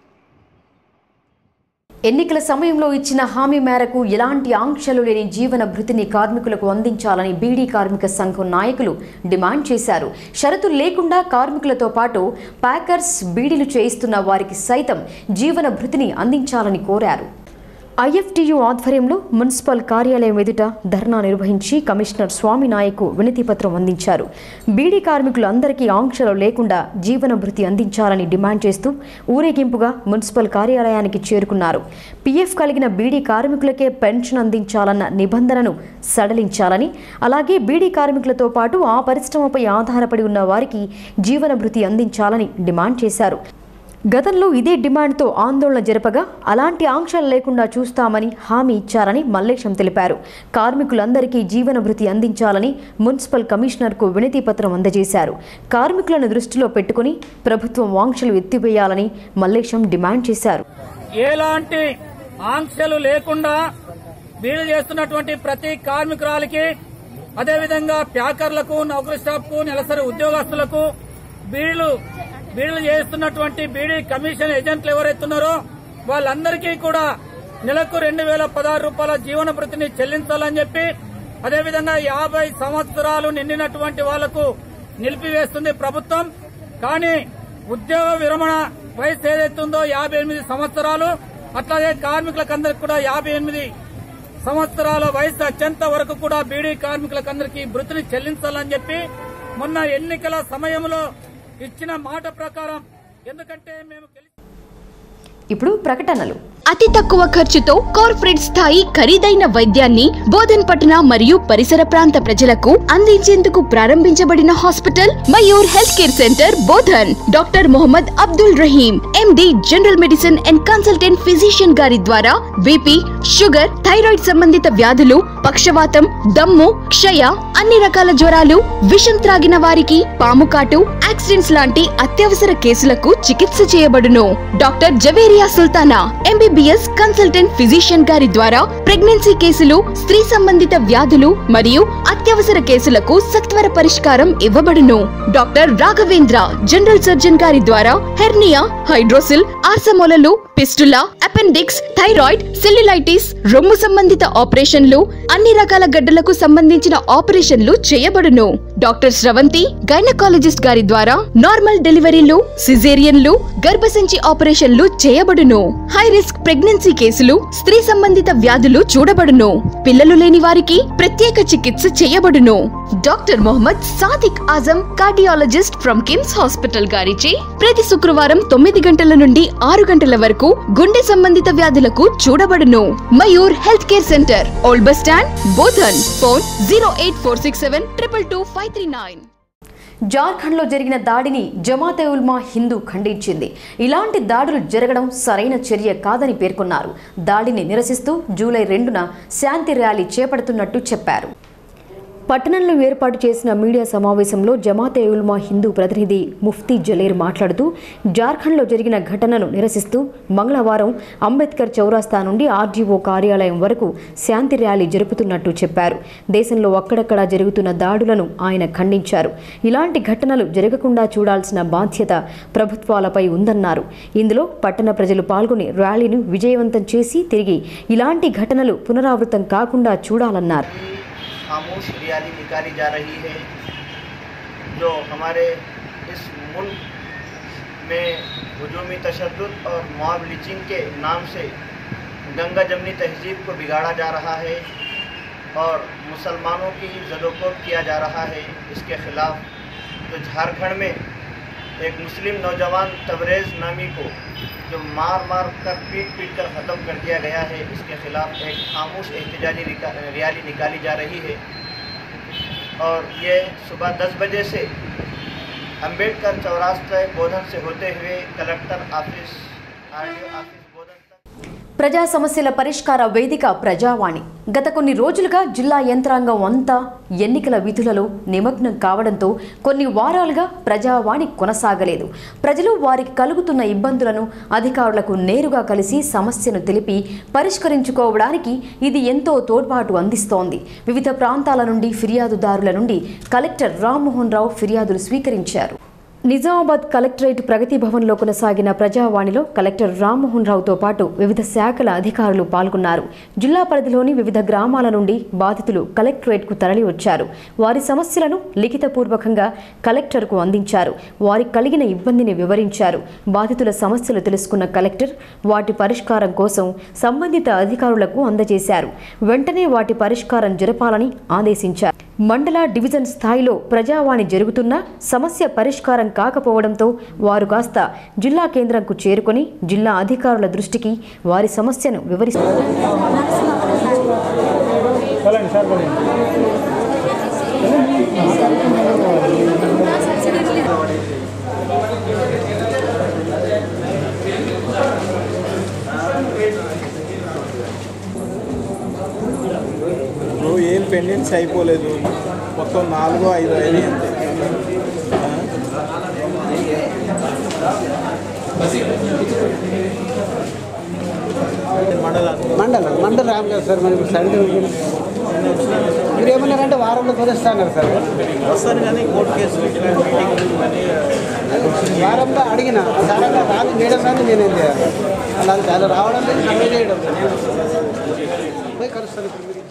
ఎన్నికల సమయంలో ఇచ్చిన హామీ మేరకు ఎలాంటి ఆంక్షలు లేని జీవన భృతిని కార్మికులకు అందించాలని బీడీ కార్మిక సంఘం నాయకులు డిమాండ్ చేశారు షరతులు లేకుండా కార్మికులతో పాటు ప్యాకర్స్ బీడీలు చేయిస్తున్న వారికి సైతం జీవన భృతిని అందించాలని కోరారు ఐఎఫ్టియు ఆధ్వర్యంలో మున్సిపల్ కార్యాలయం ఎదుట ధర్నా నిర్వహించి కమిషనర్ స్వామి నాయకు వినతి పత్రం అందించారు బీడీ కార్మికులందరికీ ఆంక్షలు లేకుండా జీవన భృతి అందించాలని డిమాండ్ చేస్తూ ఊరేగింపుగా మున్సిపల్ కార్యాలయానికి చేరుకున్నారు పీఎఫ్ కలిగిన బీడీ కార్మికులకే పెన్షన్ అందించాలన్న నిబంధనను సడలించాలని అలాగే బీడీ కార్మికులతో పాటు ఆ పరిశ్రమపై ఆధారపడి ఉన్న వారికి జీవన భృతి అందించాలని డిమాండ్ చేశారు గతంలో ఇదే డిమాండ్తో ఆందోళన జరపగా అలాంటి ఆంక్షలు లేకుండా చూస్తామని హామీ ఇచ్చారని మల్లేశం తెలిపారు కార్మికులందరికీ జీవన భృతి అందించాలని మున్సిపల్ కమిషనర్కు వినతి పత్రం అందజేశారు కార్మికులను దృష్టిలో పెట్టుకుని ప్రభుత్వం ఆంక్షలు ఎత్తివేయాలని మల్లేశం డిమాండ్ చేశారు ఎలాంటి ఆంక్షలు లేకుండా వీలు చేస్తున్నటువంటి ప్రతి కార్మికురాలికి అదేవిధంగా ప్యాకర్లకు నౌకరీ స్టాఫ్ కు నెలసరి ఉద్యోగస్తులకు వీళ్లు బీడీలు చేస్తున్నటువంటి బీడీ కమిషన్ ఏజెంట్లు ఎవరైతున్నారో వాళ్ళందరికీ కూడా నెలకు రెండు వేల పదహారు రూపాయల జీవన భృతిని చెల్లించాలని చెప్పి అదేవిధంగా యాభై సంవత్సరాలు నిండినటువంటి వాళ్లకు నిలిపివేస్తుంది ప్రభుత్వం కానీ ఉద్యోగ విరమణ వయసు ఏదైతుందో యాభై ఎనిమిది సంవత్సరాలు అట్లాగే కార్మికులకందరికి కూడా యాభై ఎనిమిది సంవత్సరాల వయసు అత్యంత వరకు కూడా బీడీ కార్మికులకందరికీ భృతిని చెల్లించాలని చెప్పి మొన్న ఎన్నికల సమయంలో ఇచ్చిన మాట ప్రకారం ఎందుకంటే మేము గెలిచి- ఇప్పుడు ప్రకటనలు అతి తక్కువ ఖర్చుతో కార్పొరేట్ స్థాయి ఖరీదైన వైద్యాన్ని బోధన్ పట్టణ మరియు పరిసర ప్రాంత ప్రజలకు అందించేందుకు ప్రారంభించబడిన hospital Mayur health care centre Bodhan doctor Mohammed Abdul Raheem MD general medicine and consultant physician గారి ద్వారా బీపీ షుగర్ థైరాయిడ్ సంబంధిత వ్యాధులు పక్షవాతం దమ్ము క్షయ అన్ని రకాల జ్వరాలు విషం త్రాగిన వారికి పాము కాటు యాక్సిడెంట్స్ లాంటి అత్యవసర కేసులకు చికిత్స చేయబడును doctor Javeria Sultana MBBS consultant physician గారి ద్వారా ప్రెగ్నెన్సీ కేసులు స్త్రీ సంబంధిత వ్యాధులు మరియు అత్యవసర కేసులకు సత్వర పరిష్కారం ఇవ్వబడును డాక్టర్ రాఘవేంద్ర జనరల్ సర్జన్ గారి ద్వారా హెర్నియా హైడ్రోసిల్ ఆర్సమోలలు పిస్టులా అపెండిక్స్ థైరాయిడ్ సెల్యులైటిస్ రొమ్ము సంబంధిత ఆపరేషన్లు అన్ని రకాల గడ్డలకు సంబంధించిన ఆపరేషన్లు చేయబడును డాక్టర్ స్రవంతి గైనకాలజిస్ట్ గారి ద్వారా నార్మల్ డెలివరీలు సిజేరియన్లు గర్భసంచి ఆపరేషన్లు చేయబడును హై రిస్క్ ప్రెగ్నెన్సీ కేసులు స్త్రీ సంబంధిత వ్యాధులు చూడబడును పిల్లలు లేని వారికి ప్రత్యేక చికిత్స చేయబడును doctor Mohammed Sadiq Azam cardiologist from KIMS hospital గారిచే ప్రతి శుక్రవారం తొమ్మిది గంటల నుండి ఆరు గంటల వరకు గుండె సంబంధిత వ్యాధులకు చూడబడును Mayur health care centre old bus stand Bodhan phone zero eight four six seven triple two five three nine జార్ఖండ్లో జరిగిన దాడిని జమాతే ఉల్మా హిందూ ఖండించింది ఇలాంటి దాడులు జరగడం సరైన చర్య కాదని పేర్కొన్నారు దాడిని నిరసిస్తూ జూలై రెండున శాంతి ర్యాలీ చేపడుతున్నట్టు చెప్పారు పట్టణంలో ఏర్పాటు చేసిన మీడియా సమావేశంలో జమాతే ఉల్మా హిందూ ప్రతినిధి ముఫ్తీ జలేర్ మాట్లాడుతూ జార్ఖండ్లో జరిగిన ఘటనను నిరసిస్తూ మంగళవారం అంబేద్కర్ చౌరాస్తా నుండి ఆర్జీఓ కార్యాలయం వరకు శాంతి ర్యాలీ జరుపుతున్నట్టు చెప్పారు దేశంలో అక్కడక్కడా జరుగుతున్న దాడులను ఆయన ఖండించారు ఇలాంటి ఘటనలు జరగకుండా చూడాల్సిన బాధ్యత ప్రభుత్వాలపై ఉందన్నారు ఇందులో పట్టణ ప్రజలు పాల్గొని ర్యాలీని విజయవంతం చేసి తిరిగి ఇలాంటి ఘటనలు పునరావృతం కాకుండా చూడాలన్నారు खामोश रैली निकाली जा रही है जो हमारे इस मुल्क में हजूमी तशद और मॉब लिचिंग के नाम से गंगा जमनी तहजीब को बिगाड़ा जा रहा है और मुसलमानों की जदोकोब किया जा रहा है इसके ख़िलाफ़ तो झारखंड में एक मुस्लिम नौजवान तबरेज़ नामी को जो मार मार कर पीट पीट कर ख़त्म कर दिया गया है इसके ख़िलाफ़ एक खामोश एहतजाजी रिका- रैली निकाली जा रही है और ये सुबह 10 बजे से अंबेडकर चौरास्ते बोधन से होते हुए collector office RDO office Bodhan तक ప్రజా సమస్యల పరిష్కార వేదిక ప్రజావాణి గత కొన్ని రోజులుగా జిల్లా యంత్రాంగం అంతా ఎన్నికల విధులలో నిమగ్నం కావడంతో కొన్ని వారాలుగా ప్రజావాణి కొనసాగలేదు ప్రజలు వారికి కలుగుతున్న ఇబ్బందులను అధికారులకు నేరుగా కలిసి సమస్యను తెలిపి పరిష్కరించుకోవడానికి ఇది ఎంతో తోడ్పాటు అందిస్తోంది వివిధ ప్రాంతాల నుండి ఫిర్యాదుదారుల నుండి కలెక్టర్ రామ్మోహన్ రావు ఫిర్యాదులు స్వీకరించారు నిజామాబాద్ కలెక్టరేట్ ప్రగతి భవన్లో కొనసాగిన ప్రజావాణిలో కలెక్టర్ రామ్మోహన్ రావుతో పాటు వివిధ శాఖల అధికారులు పాల్గొన్నారు జిల్లా పరిధిలోని వివిధ గ్రామాల నుండి బాధితులు కలెక్టరేట్కు తరలి వచ్చారు వారి సమస్యలను లిఖితపూర్వకంగా కలెక్టర్కు అందించారు వారికి కలిగిన ఇబ్బందిని వివరించారు బాధితుల సమస్యలు తెలుసుకున్న కలెక్టర్ వాటి పరిష్కారం కోసం సంబంధిత అధికారులకు అందజేశారు వెంటనే వాటి పరిష్కారం జరపాలని ఆదేశించారు మండల డివిజన్ స్థాయిలో ప్రజావాణి జరుగుతున్నా సమస్య పరిష్కారం కాకపోవడంతో వారు కాస్త జిల్లా కేంద్రంకు చేరుకొని జిల్లా అధికారుల దృష్టికి వారి సమస్యను వివరిస్తారు ఇప్పుడు ఏం పెండెంట్స్ అయిపోలేదు మొత్తం నాలుగు ఐదు అయినాయి అంతే మండలం మండలం మండలం రామ్ కదా సార్ మనకి సండే మీరు ఏమన్నారంటే వారంలో కుదుస్తా అన్నారు సార్ వస్తారు కానీ కోర్టు కేసులు ఇట్లాంటి మీటింగ్ అని వారంలో అడిగిన సార్ అన్న రాదు మేడం రాదు నేనేం చేయాలి అలా చాలా రావడం లేదు సర్వే చేయడం లేదు. పోయి కలుస్తాను ఇప్పుడు మీరు.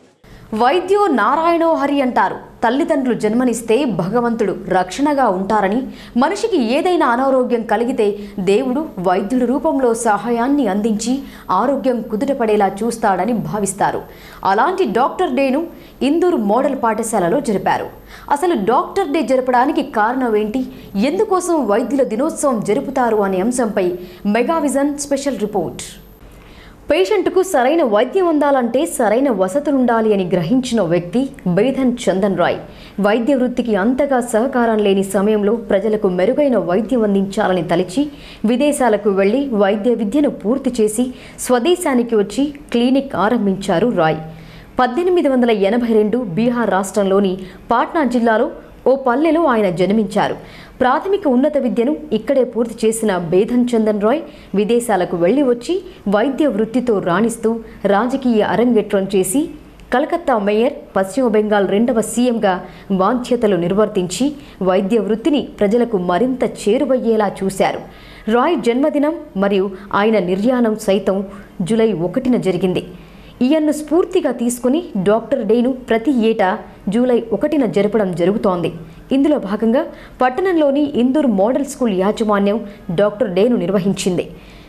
వైద్యో నారాయణో హరి అంటారు తల్లిదండ్రులు జన్మనిస్తే భగవంతుడు రక్షణగా ఉంటారని మనిషికి ఏదైనా అనారోగ్యం కలిగితే దేవుడు వైద్యుడి రూపంలో సహాయాన్ని అందించి ఆరోగ్యం కుదుటపడేలా చూస్తాడని భావిస్తారు అలాంటి డాక్టర్ డేను ఇందూరు మోడల్ పాఠశాలలో జరిపారు అసలు డాక్టర్ డే జరపడానికి కారణం ఏంటి ఎందుకోసం వైద్యుల దినోత్సవం జరుపుతారు అనే అంశంపై మెగావిజన్ స్పెషల్ రిపోర్ట్ పేషెంట్కు సరైన వైద్యం అందాలంటే సరైన వసతులుండాలి అని గ్రహించిన వ్యక్తి బేధన్ చందన్ రాయ్ వైద్య వృత్తికి అంతగా సహకారం లేని సమయంలో ప్రజలకు మెరుగైన వైద్యం అందించాలని తలిచి విదేశాలకు వెళ్లి వైద్య విద్యను పూర్తి చేసి స్వదేశానికి వచ్చి క్లినిక్ ఆరంభించారు రాయ్ పద్దెనిమిది వందల ఎనభై రెండు బీహార్ రాష్ట్రంలోని పాట్నా జిల్లాలో ఓ పల్లెలో ఆయన జన్మించారు ప్రాథమిక ఉన్నత విద్యను ఇక్కడే పూర్తి చేసిన బేధన్ చందన్ రాయ్ విదేశాలకు వెళ్లి వచ్చి వైద్య వృత్తితో రాణిస్తూ రాజకీయ అరంగేట్రం చేసి కలకత్తా మేయర్ పశ్చిమ బెంగాల్ రెండవ సీఎంగా బాధ్యతలు నిర్వర్తించి వైద్య వృత్తిని ప్రజలకు మరింత చేరువయ్యేలా చూశారు రాయ్ జన్మదినం మరియు ఆయన నిర్యాణం సైతం జూలై ఒకటిన జరిగింది ఈయన్ను స్ఫూర్తిగా తీసుకుని డాక్టర్ డేను ప్రతి ఏటా జూలై ఒకటిన జరపడం జరుగుతోంది ఇందులో భాగంగా పట్టణంలోని ఇందూర్ మోడల్ స్కూల్ యాజమాన్యం డాక్టర్ డేను నిర్వహించింది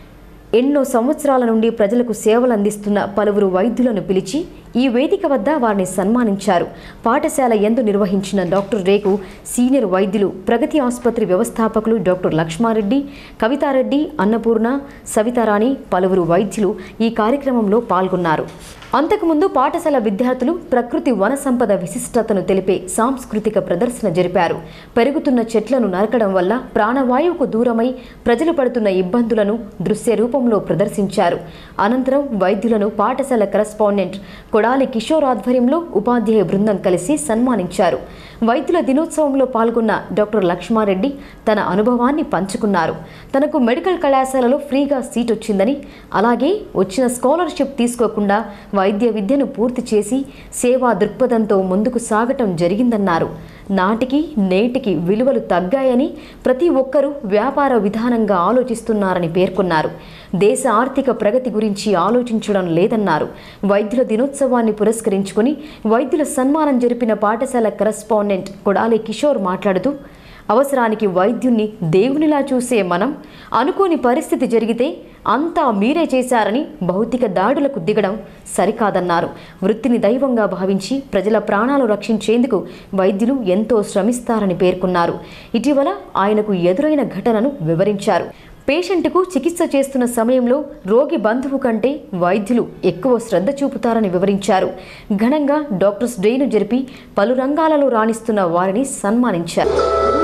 ఎన్నో సంవత్సరాల నుండి ప్రజలకు సేవలు అందిస్తున్న పలువురు వైద్యులను పిలిచి ఈ వేదిక వద్ద వారిని సన్మానించారు పాఠశాల ఎందు నిర్వహించిన డాక్టర్ రేకు సీనియర్ వైద్యులు ప్రగతి ఆసుపత్రి వ్యవస్థాపకులు డాక్టర్ లక్ష్మారెడ్డి కవితారెడ్డి అన్నపూర్ణ సవితారాణి పలువురు వైద్యులు ఈ కార్యక్రమంలో పాల్గొన్నారు అంతకుముందు పాఠశాల విద్యార్థులు ప్రకృతి వన సంపద విశిష్టతను తెలిపే సాంస్కృతిక ప్రదర్శన జరిపారు పెరుగుతున్న చెట్లను నరకడం వల్ల ప్రాణవాయువుకు దూరమై ప్రజలు పడుతున్న ఇబ్బందులను దృశ్య రూపంలో ప్రదర్శించారు అనంతరం వైద్యులను పాఠశాల కరస్పాండెంట్ కొడాలి కిషోర్ ఆధ్వర్యంలో ఉపాధ్యాయ బృందం కలిసి సన్మానించారు వైద్యుల దినోత్సవంలో పాల్గొన్న డాక్టర్ లక్ష్మారెడ్డి తన అనుభవాన్ని పంచుకున్నారు తనకు మెడికల్ కళాశాలలో ఫ్రీగా సీట్ వచ్చిందని అలాగే వచ్చిన స్కాలర్షిప్ తీసుకోకుండా వైద్య విద్యను పూర్తి చేసి సేవా దృక్పథంతో ముందుకు సాగటం జరిగిందన్నారు నాటికి నేటికి విలువలు తగ్గాయని ప్రతి ఒక్కరూ వ్యాపార విధానంగా ఆలోచిస్తున్నారని పేర్కొన్నారు దేశ ఆర్థిక ప్రగతి గురించి ఆలోచించడం లేదన్నారు వైద్యుల దినోత్సవాన్ని పురస్కరించుకుని వైద్యుల సన్మానం జరిపిన పాఠశాల కరస్పాండెంట్ కొడాలి కిషోర్ మాట్లాడుతూ అవసరానికి వైద్యుణ్ణి దేవునిలా చూసే మనం అనుకోని పరిస్థితి జరిగితే అంతా మీరే చేశారని భౌతిక దాడులకు దిగడం సరికాదన్నారు వృత్తిని దైవంగా భావించి ప్రజల ప్రాణాలు రక్షించేందుకు వైద్యులు ఎంతో శ్రమిస్తారని పేర్కొన్నారు ఇటీవల ఆయనకు ఎదురైన ఘటనను వివరించారు పేషెంట్కు చికిత్స చేస్తున్న సమయంలో రోగి బంధువు కంటే వైద్యులు ఎక్కువ శ్రద్ధ చూపుతారని వివరించారు ఘనంగా డాక్టర్స్ డేను జరిపి పలు రంగాలలో రాణిస్తున్న వారిని సన్మానించారు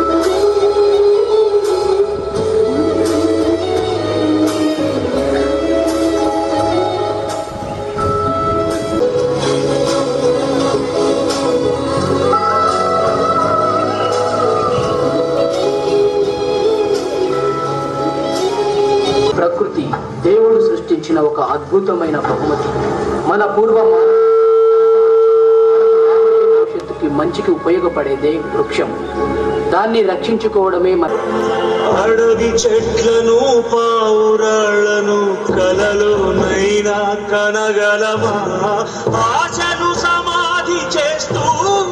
ప్రకృతి దేవుడు సృష్టించిన ఒక అద్భుతమైన బహుమతి మన పూర్వ మానవ భవిష్యత్తుకి మంచికి ఉపయోగపడేదే వృక్షం దాన్ని రక్షించుకోవడమే మన అడవి చెట్లను పావురాళ్లను కలలోనైనా కనగలమా ఆశను సమాధి చేస్తూ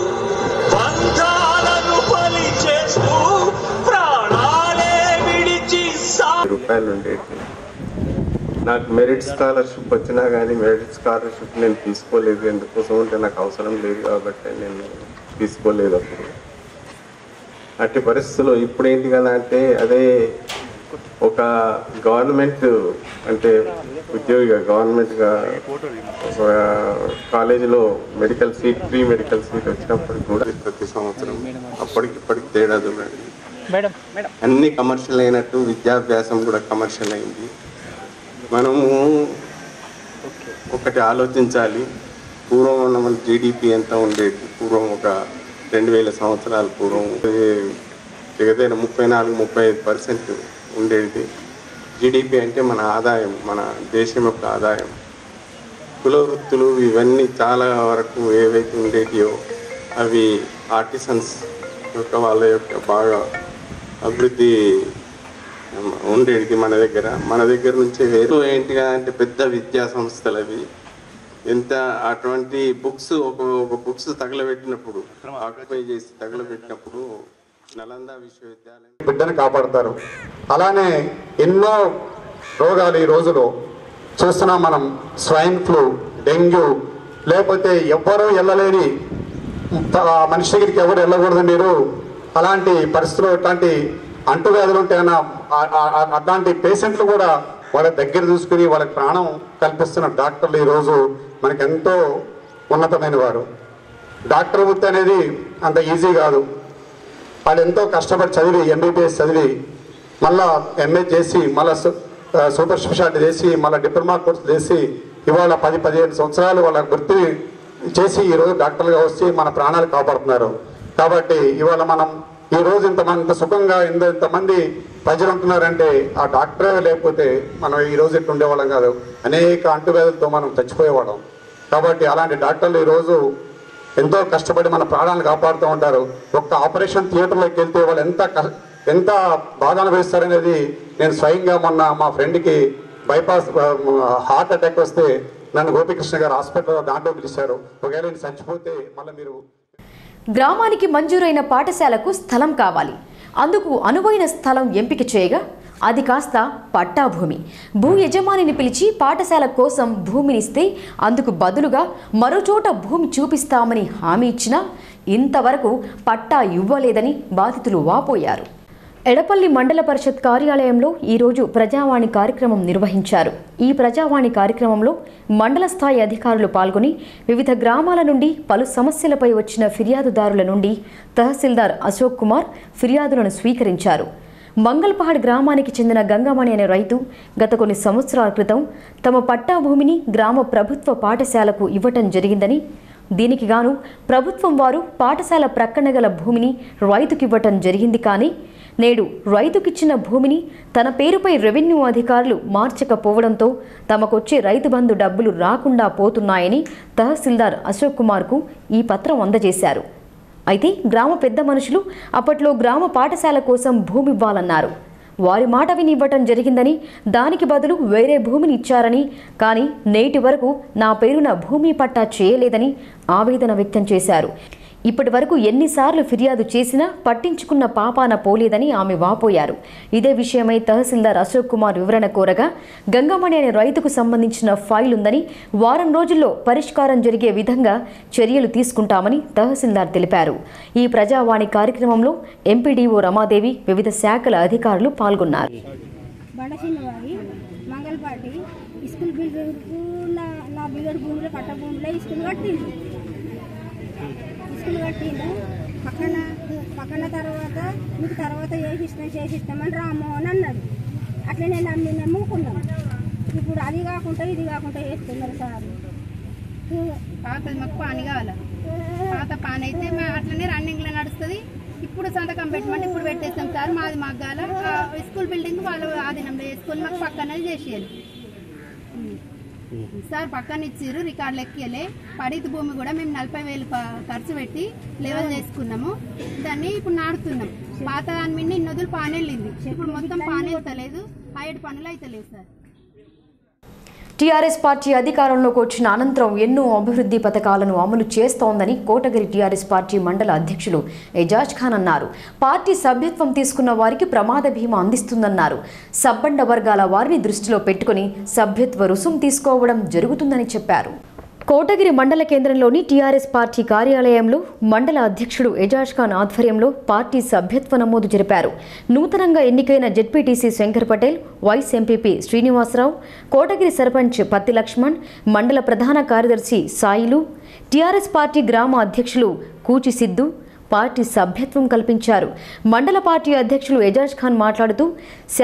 బంధాలను బలి చేస్తూ ప్రాణాలే విడిచి సా రూపాయలు ఉండేవి నాకు మెరిట్ స్కాలర్షిప్ వచ్చినా కానీ మెరిట్ స్కాలర్షిప్ నేను తీసుకోలేదు ఎందుకోసం అంటే నాకు అవసరం లేదు కాబట్టి నేను తీసుకోలేదు అప్పుడు అట్టి పరిస్థితుల్లో ఇప్పుడు ఏంటి కదా అంటే అదే ఒక గవర్నమెంట్ అంటే ఉద్యోగిగా గవర్నమెంట్గా ఒక కాలేజీలో medical seat free medical seat వచ్చినప్పటికి కూడా ప్రతి సంవత్సరం అప్పటికి ఇప్పటికి తేడా చూడండి మేడం మేడం అన్ని కమర్షియల్ అయినట్టు విద్యాభ్యాసం కూడా కమర్షియల్ అయింది మనము ఒకటి ఆలోచించాలి పూర్వం ఉన్న మన జీడిపి ఎంత ఉండేది పూర్వం ఒక రెండు వేల సంవత్సరాల పూర్వం ఏదైనా ముప్పై నాలుగు ముప్పై ఐదు పర్సెంట్ ఉండేది జీడిపి అంటే మన ఆదాయం మన దేశం యొక్క ఆదాయం కుల వృత్తులు ఇవన్నీ చాలా వరకు ఏవైతే ఉండేటియో అవి ఆర్టిసన్స్ యొక్క వాళ్ళ యొక్క బాగా అభివృద్ధి ఉండేది మన దగ్గర మన దగ్గర నుంచి వేరు ఏంటిగా అంటే పెద్ద విద్యా సంస్థలు అవి ఎంత అటువంటి బుక్స్ ఒక ఒక బుక్స్ తగలబెట్టినప్పుడు ఆక్యుపై చేసి తగలబెట్టినప్పుడు నలంద విశ్వవిద్యాలయం బిడ్డను కాపాడతారు అలానే ఎన్నో రోగాలు ఈ రోజులో చూస్తున్నాం మనం స్వైన్ ఫ్లూ డెంగ్యూ లేకపోతే ఎవ్వరూ వెళ్ళలేని త- మనిషి దగ్గరికి ఎవరు వెళ్ళకూడదు మీరు అలాంటి పరిస్థితుల్లో ఇట్లాంటి అంటువ్యాధులు ఉంటేనా ఆ- ఆ- ఆ- అట్లాంటి పేషెంట్లు కూడా వాళ్ళ దగ్గర చూసుకుని వాళ్ళకి ప్రాణం కల్పిస్తున్న డాక్టర్లు ఈరోజు మనకి ఎంతో ఉన్నతమైన వారు డాక్టర్ వృత్తి అనేది అంత ఈజీ కాదు వాళ్ళు ఎంతో కష్టపడి చదివి ఎంబీబీఎస్ చదివి మళ్ళా ఎంఏ చేసి మళ్ళా సు- ఆ, సూపర్ స్పెషాలిటీ చేసి మళ్ళీ డిప్లొమా కోర్సు చేసి ఇవాళ పది పదిహేను సంవత్సరాలు వాళ్ళ వృత్తి చేసి ఈరోజు డాక్టర్లుగా వచ్చి మన ప్రాణాలు కాపాడుతున్నారు కాబట్టి ఇవాళ మనం ఈ రోజు ఇంతమంది ఇంత సుఖంగా ఇంత ఇంతమంది ప్రజలు ఉంటున్నారంటే ఆ డాక్టరే లేకపోతే మనం ఈ రోజు ఇట్లా ఉండేవాళ్ళం కాదు అనేక అంటువ్యాధులతో మనం చచ్చిపోయేవాళ్ళం కాబట్టి అలాంటి డాక్టర్లు ఈరోజు ఎంతో కష్టపడి మన ప్రాణాలను కాపాడుతూ ఉంటారు ఒక్క ఆపరేషన్ థియేటర్లోకి వెళ్తే వాళ్ళు ఎంత కష్ట- ఎంత బాధ అనుభవిస్తారనేది నేను స్వయంగా మొన్న మా ఫ్రెండ్కి బైపాస్ హార్ట్ అటాక్ వస్తే నన్ను గోపికృష్ణ గారు హాస్పిటల్లో దాంట్లో పిలిచారు ఒకవేళ నేను చచ్చిపోతే మళ్ళీ మీరు గ్రామానికి మంజూరైన పాఠశాలకు స్థలం కావాలి అందుకు అనువైన స్థలం ఎంపిక చేయగా అది కాస్త పట్టా భూమి భూ యజమానిని పిలిచి పాఠశాల కోసం భూమినిస్తే అందుకు బదులుగా మరోచోట భూమి చూపిస్తామని హామీ ఇచ్చినా ఇంతవరకు పట్టా ఇవ్వలేదని బాధితులు వాపోయారు ఎడపల్లి మండల పరిషత్ కార్యాలయంలో ఈరోజు ప్రజావాణి కార్యక్రమం నిర్వహించారు ఈ ప్రజావాణి కార్యక్రమంలో మండల స్థాయి అధికారులు పాల్గొని వివిధ గ్రామాల నుండి పలు సమస్యలపై వచ్చిన ఫిర్యాదుదారుల నుండి తహసీల్దార్ అశోక్ కుమార్ ఫిర్యాదులను స్వీకరించారు మంగళపహాడ్ గ్రామానికి చెందిన గంగమణి అనే రైతు గత కొన్ని సంవత్సరాల క్రితం తమ పట్టా భూమిని గ్రామ ప్రభుత్వ పాఠశాలకు ఇవ్వటం జరిగిందని దీనికి గాను ప్రభుత్వం వారు పాఠశాల ప్రక్కన గల భూమిని రైతుకివ్వటం జరిగింది కానీ నేడు రైతుకిచ్చిన భూమిని తన పేరుపై రెవెన్యూ అధికారులు మార్చకపోవడంతో తమకొచ్చే రైతు బంధు డబ్బులు రాకుండా పోతున్నాయని తహసీల్దార్ అశోక్ కుమార్కు ఈ పత్రం అందజేశారు అయితే గ్రామ పెద్ద మనుషులు అప్పట్లో గ్రామ పాఠశాల కోసం భూమి ఇవ్వాలన్నారు వారి మాట విని ఇవ్వటం జరిగిందని దానికి బదులు వేరే భూమిని ఇచ్చారని కానీ నేటి వరకు నా పేరున భూమి పట్టా చేయలేదని ఆవేదన వ్యక్తం చేశారు ఇప్పటి వరకు ఎన్నిసార్లు ఫిర్యాదు చేసినా పట్టించుకున్న పాపాన పోలేదని ఆమె వాపోయారు ఇదే విషయమై తహసీల్దార్ అశోక్ కుమార్ వివరణ కోరగా గంగమణి అనే రైతుకు సంబంధించిన ఫైల్ ఉందని వారం రోజుల్లో పరిష్కారం జరిగే విధంగా చర్యలు తీసుకుంటామని తహసీల్దార్ తెలిపారు ఈ ప్రజావాణి కార్యక్రమంలో ఎంపీడీఓ రమాదేవి వివిధ శాఖల అధికారులు పాల్గొన్నారు బండసినవాడి మంగళపాటి స్కూల్ బిల్డింగ్కు నా నా బిగడు భూమిలో పట్ట భూమిలో స్కూల్ కట్టిండు స్కూల్ కట్టిండు పక్కన పక్కన తర్వాత మీకు తర్వాత చేసిస్తాం చేసిస్తామని రామ్మోహన్ అన్నాడు అట్లా నేను నమ్మి నమ్ముకున్నాను ఇప్పుడు అది కాకుండా ఇది కాకుండా చేస్తున్నారు సార్ పాతది మాకు పాని కావాలి పాత పాని అయితే మా అట్లనే రన్నింగ్లో నడుస్తుంది ఇప్పుడు సంతకం పెట్టమంటే ఇప్పుడు పెట్టేస్తాం సార్ మాది మాకు కాల ఆ స్కూల్ బిల్డింగ్ వాళ్ళు ఆధీనంలో చేసుకొని మాకు పక్కన చేసేయాలి సార్ పక్కన ఇచ్చిర్రు రికార్డులు ఎక్కియలే పడిత భూమి కూడా మేము నలభై వేలు ప- ఖర్చు పెట్టి లెవెల్ చేసుకున్నాము దాన్ని ఇప్పుడు నాడుతున్నాం పాత దాని మీద ఇన్ని వదులు పానెళ్ళింది ఇప్పుడు మొత్తం పానెళ్తలేదు ఆ ఏడు పనులు అయితే లేవు సార్ టీఆర్ఎస్ పార్టీ అధికారంలోకి వచ్చిన అనంతరం ఎన్నో అభివృద్ధి పథకాలను అమలు చేస్తోందని కోటగిరి టీఆర్ఎస్ పార్టీ మండల అధ్యక్షులు ఎజాజ్ ఖాన్ అన్నారు పార్టీ సభ్యత్వం తీసుకున్న వారికి ప్రమాద బీమా అందిస్తుందన్నారు సబ్బండ వర్గాల వారిని దృష్టిలో పెట్టుకుని సభ్యత్వ రుసుం తీసుకోవడం జరుగుతుందని చెప్పారు కోటగిరి మండల కేంద్రంలోని టీఆర్ఎస్ పార్టీ కార్యాలయంలో మండల అధ్యక్షుడు ఎజాజ్ ఖాన్ ఆధ్వర్యంలో పార్టీ సభ్యత్వ నమోదు జరిపారు నూతనంగా ఎన్నికైన ZPTC Shankar Patel vice MPP Srinivasa Rao Kotagiri sarpanch Patti Lakshman మండల ప్రధాన కార్యదర్శి సాయిలు టీఆర్ఎస్ పార్టీ గ్రామ అధ్యక్షులు కూచి సిద్ధు పార్టీ సభ్యత్వం కల్పించారు మండల పార్టీ అధ్యక్షులు ఎజాజ్ ఖాన్ మాట్లాడుతూ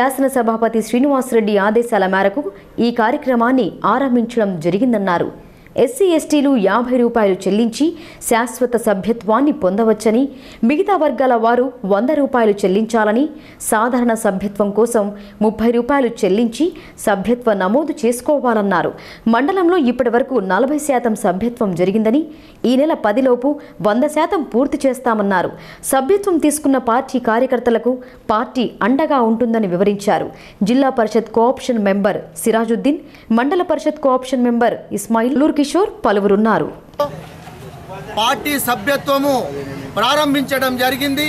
శాసనసభాపతి శ్రీనివాసరెడ్డి ఆదేశాల మేరకు ఈ కార్యక్రమాన్ని ఆరంభించడం జరిగిందన్నారు ఎస్సీ ఎస్టీలు యాభై రూపాయలు చెల్లించి శాశ్వత సభ్యత్వాన్ని పొందవచ్చని మిగతా వర్గాల వారు వంద రూపాయలు చెల్లించాలని సాధారణ సభ్యత్వం కోసం ముప్పై రూపాయలు చెల్లించి సభ్యత్వ నమోదు చేసుకోవాలన్నారు మండలంలో ఇప్పటి వరకు నలభై శాతం సభ్యత్వం జరిగిందని ఈ నెల పదిలోపు వంద శాతం పూర్తి చేస్తామన్నారు సభ్యత్వం తీసుకున్న పార్టీ కార్యకర్తలకు పార్టీ అండగా ఉంటుందని వివరించారు జిల్లా పరిషత్ కోఆప్షన్ మెంబర్ సిరాజుద్దీన్ మండల పరిషత్ కోఆప్షన్ మెంబర్ ఇస్మాయిల్ నూర్ కిషోర్ పలువురున్నారు పార్టీ సభ్యత్వము ప్రారంభించడం జరిగింది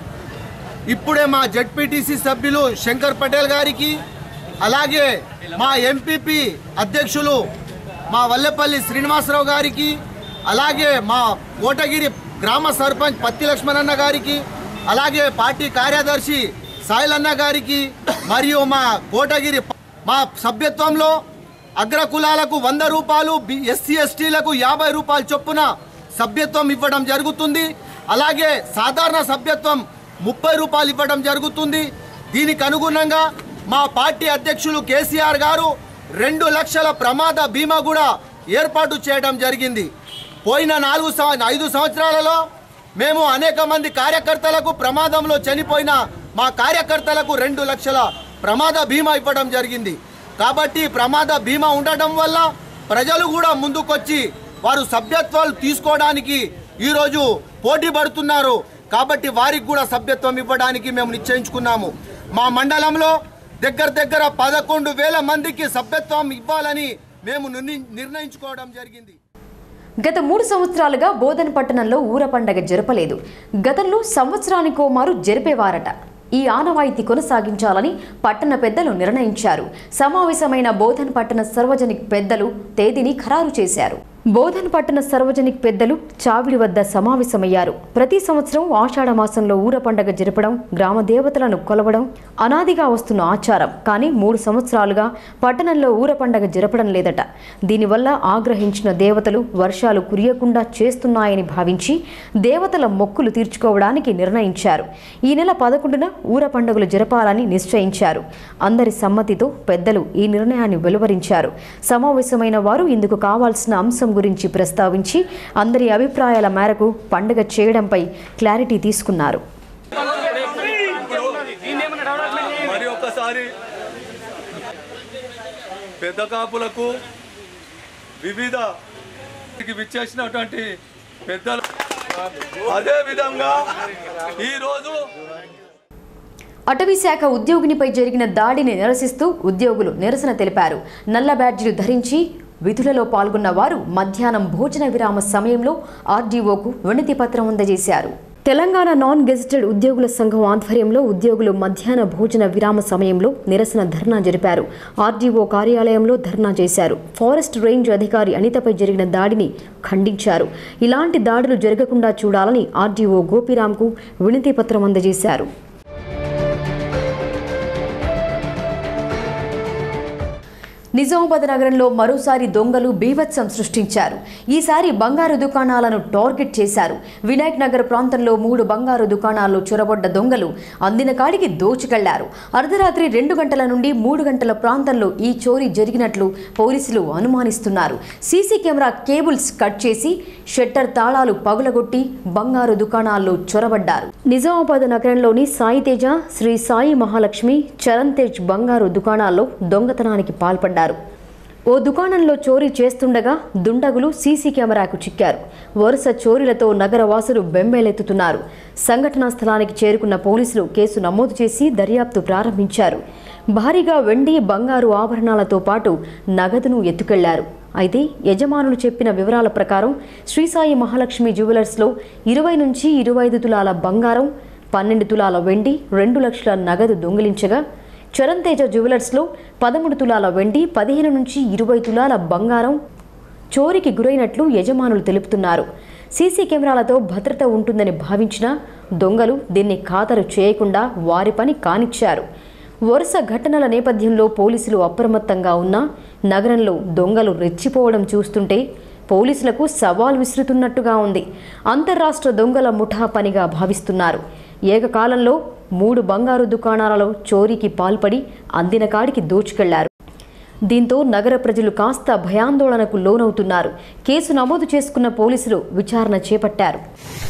ఇప్పుడే మా జడ్పీటీసీ సభ్యులు శంకర్ పటేల్ గారికి అలాగే మా ఎంపీపీ అధ్యక్షులు మా వల్లెపల్లి శ్రీనివాసరావు గారికి అలాగే మా కోటగిరి గ్రామ సర్పంచ్ పత్తి లక్ష్మణన్న గారికి అలాగే పార్టీ కార్యదర్శి సాయిలన్న గారికి మరియు మా కోటగిరి మా సభ్యత్వంలో అగ్ర కులాలకు వంద రూపాయలు ఎస్సీ ఎస్టీలకు యాభై రూపాయలు చొప్పున సభ్యత్వం ఇవ్వడం జరుగుతుంది అలాగే సాధారణ సభ్యత్వం ముప్పై రూపాయలు ఇవ్వడం జరుగుతుంది దీనికి అనుగుణంగా మా పార్టీ అధ్యక్షులు కేసీఆర్ గారు రెండు లక్షల ప్రమాద బీమా కూడా ఏర్పాటు చేయడం జరిగింది పోయిన నాలుగు సంవ- ఐదు సంవత్సరాలలో మేము అనేక మంది కార్యకర్తలకు ప్రమాదంలో చనిపోయిన మా కార్యకర్తలకు రెండు లక్షల ప్రమాద బీమా ఇవ్వడం జరిగింది కాబట్టి ప్రమాద బీమా ఉండటం వల్ల ప్రజలు కూడా ముందుకొచ్చి వారు సభ్యత్వాలు తీసుకోవడానికి ఈరోజు పోటీ పడుతున్నారు కాబట్టి వారికి కూడా సభ్యత్వం ఇవ్వడానికి మేము నిశ్చయించుకున్నాము మా మండలంలో దగ్గర దగ్గర పదకొండు వేల మందికి సభ్యత్వం ఇవ్వాలని మేము నిర్ణయి- నిర్ణయించుకోవడం జరిగింది గత మూడు సంవత్సరాలుగా బోధన్ పట్టణంలో ఊర పండగ జరపలేదు గతంలో సంవత్సరానికో మారు జరిపేవారట ఈ ఆనవాయితీ కొనసాగించాలని పట్టణ పెద్దలు నిర్ణయించారు సమావేశమైన బోధన్ పట్టణ సార్వజనిక పెద్దలు తేదీని ఖరారు చేశారు బోధన్ పట్టణ సార్వజనిక పెద్దలు చావిడి వద్ద సమావేశమయ్యారు ప్రతి సంవత్సరం ఆషాఢ మాసంలో ఊర పండగ జరపడం గ్రామ దేవతలను కొలవడం అనాదిగా వస్తున్న ఆచారం కానీ మూడు సంవత్సరాలుగా పట్టణంలో ఊర పండగ జరపడం లేదట దీనివల్ల ఆగ్రహించిన దేవతలు వర్షాలు కురియకుండా చేస్తున్నాయని భావించి దేవతల మొక్కులు తీర్చుకోవడానికి నిర్ణయించారు ఈ నెల పదకొండున ఊర పండుగలు జరపాలని నిశ్చయించారు అందరి సమ్మతితో పెద్దలు ఈ నిర్ణయాన్ని వెలువరించారు సమావేశమైన వారు ఇందుకు కావాల్సిన అంశం గురించి ప్రస్తావించి అందరి అభిప్రాయాల మేరకు పండుగ చేయడంపై క్లారిటీ తీసుకున్నారు మరి ఒక్కసారి పెద్ద కాపులకు వివిధ విచ్చేసినటువంటి పెద్దలు అదే విధంగా ఈరోజు అటవీ శాఖ ఉద్యోగినిపై జరిగిన దాడిని నిరసిస్తూ ఉద్యోగులు నిరసన తెలిపారు నల్ల బ్యాడ్జీలు ధరించి విధులలో పాల్గొన్న వారు మధ్యాహ్నం భోజన విరామ సమయంలో ఆర్డీఓకు వినతి పత్రం అందజేశారు తెలంగాణ నాన్ గెజిటెడ్ ఉద్యోగుల సంఘం ఆధ్వర్యంలో ఉద్యోగులు మధ్యాహ్న భోజన విరామ సమయంలో నిరసన ధర్నా జరిపారు ఆర్డీఓ కార్యాలయంలో ధర్నా చేశారు ఫారెస్ట్ రేంజ్ అధికారి అనితపై జరిగిన దాడిని ఖండించారు ఇలాంటి దాడులు జరగకుండా చూడాలని ఆర్డీఓ గోపిరాంకు వినతి పత్రం అందజేశారు నిజామాబాద్ నగరంలో మరోసారి దొంగలు బీభత్సం సృష్టించారు ఈసారి బంగారు దుకాణాలను టార్గెట్ చేశారు వినాయక్ నగర్ ప్రాంతంలో మూడు బంగారు దుకాణాల్లో చొరబడ్డ దొంగలు అందిన కాడికి దోచుకెళ్లారు అర్ధరాత్రి రెండు గంటల నుండి మూడు గంటల ప్రాంతంలో ఈ చోరీ జరిగినట్లు పోలీసులు అనుమానిస్తున్నారు సీసీ కెమెరా కేబుల్స్ కట్ చేసి షట్టర్ తాళాలు పగులగొట్టి బంగారు దుకాణాల్లో చొరబడ్డారు నిజామాబాద్ నగరంలోని సాయి తేజ శ్రీ సాయి మహాలక్ష్మి చరణ్ తేజ్ బంగారు దుకాణాల్లో దొంగతనానికి పాల్పడ్డారు ఓ దుకాణంలో చోరీ చేస్తుండగా దుండగులు సీసీ కెమెరాకు చిక్కారు వరుస చోరీలతో నగరవాసులు బెంబేలెత్తుతున్నారు సంఘటనా స్థలానికి చేరుకున్న పోలీసులు కేసు నమోదు చేసి దర్యాప్తు ప్రారంభించారు భారీగా వెండి బంగారు ఆభరణాలతో పాటు నగదును ఎత్తుకెళ్లారు అయితే యజమానులు చెప్పిన వివరాల ప్రకారం శ్రీసాయి మహాలక్ష్మి జ్యువెలర్స్లో ఇరవై నుంచి ఇరవై ఐదు తులాల బంగారం పన్నెండు తులాల వెండి రెండు లక్షల నగదు దొంగిలించగా చరణ్ తేజ జ్యువెలర్స్లో పదమూడు తులాల వెండి పదిహేను నుంచి ఇరవై తులాల బంగారం చోరీకి గురైనట్లు యజమానులు తెలుపుతున్నారు సీసీ కెమెరాలతో భద్రత ఉంటుందని భావించిన దొంగలు దీన్ని ఖాతరు చేయకుండా వారి పని కానిచ్చారు వరుస ఘటనల నేపథ్యంలో పోలీసులు అప్రమత్తంగా ఉన్నా నగరంలో దొంగలు రెచ్చిపోవడం చూస్తుంటే పోలీసులకు సవాల్ విసురుతున్నట్టుగా ఉంది అంతర్రాష్ట్ర దొంగల ముఠా పనిగా భావిస్తున్నారు ఏకకాలంలో మూడు బంగారు దుకాణాలలో చోరీకి పాల్పడి అందిన కాడికి దోచుకెళ్లారు దీంతో నగర ప్రజలు కాస్త భయాందోళనకు లోనవుతున్నారు కేసు నమోదు చేసుకున్న పోలీసులు విచారణ చేపట్టారు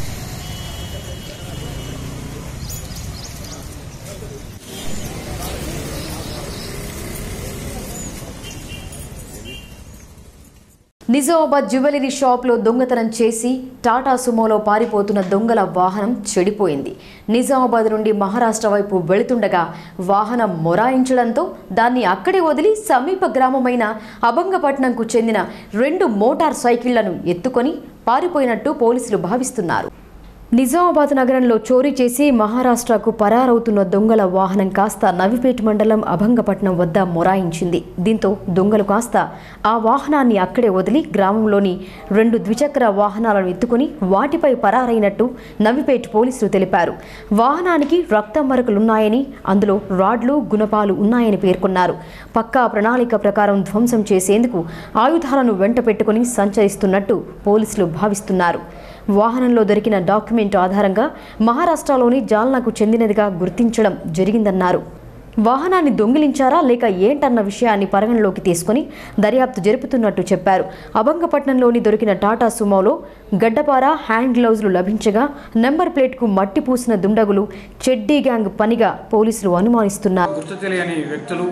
నిజామాబాద్ జ్యువెలరీ షాప్లో దొంగతనం చేసి టాటా సుమోలో పారిపోతున్న దొంగల వాహనం చెడిపోయింది నిజామాబాద్ నుండి మహారాష్ట్ర వైపు వెళుతుండగా వాహనం మొరాయించడంతో దాన్ని అక్కడే వదిలి సమీప గ్రామమైన అభంగపట్నంకు చెందిన రెండు మోటార్ సైకిళ్లను ఎత్తుకొని పారిపోయినట్టు పోలీసులు భావిస్తున్నారు నిజామాబాద్ నగరంలో చోరీ చేసి మహారాష్ట్రకు పరారవుతున్న దొంగల వాహనం కాస్త నవిపేట మండలం అభంగపట్నం వద్ద మొరాయించింది దీంతో దొంగలు కాస్త ఆ వాహనాన్ని అక్కడే వదిలి గ్రామంలోని రెండు ద్విచక్ర వాహనాలను ఎత్తుకుని వాటిపై పరారైనట్టు నవిపేట పోలీసులు తెలిపారు వాహనానికి రక్తం మరకలున్నాయని అందులో రాడ్లు గుణపాలు ఉన్నాయని పేర్కొన్నారు పక్కా ప్రణాళిక ప్రకారం ధ్వంసం చేసేందుకు ఆయుధాలను వెంట పెట్టుకుని సంచరిస్తున్నట్టు పోలీసులు భావిస్తున్నారు వాహనంలో దొరికిన డాక్యుమెంట్ ఆధారంగా మహారాష్ట్రలోని జాల్నాకు చెందినదిగా గుర్తించడం జరిగిందన్నారు వాహనాన్ని దొంగిలించారా లేక ఏంటన్న విషయాన్ని పరిగణలోకి తీసుకుని దర్యాప్తు జరుపుతున్నట్టు చెప్పారు అభంగపట్నంలోని దొరికిన టాటా సుమోలో గడ్డపార హ్యాండ్ గ్లౌజులు లభించగా నెంబర్ ప్లేట్కు మట్టి పూసిన దుండగులు చెడ్డీ గ్యాంగ్ పనిగా పోలీసులు అనుమానిస్తున్నారు గుర్తు తెలియని వ్యక్తులు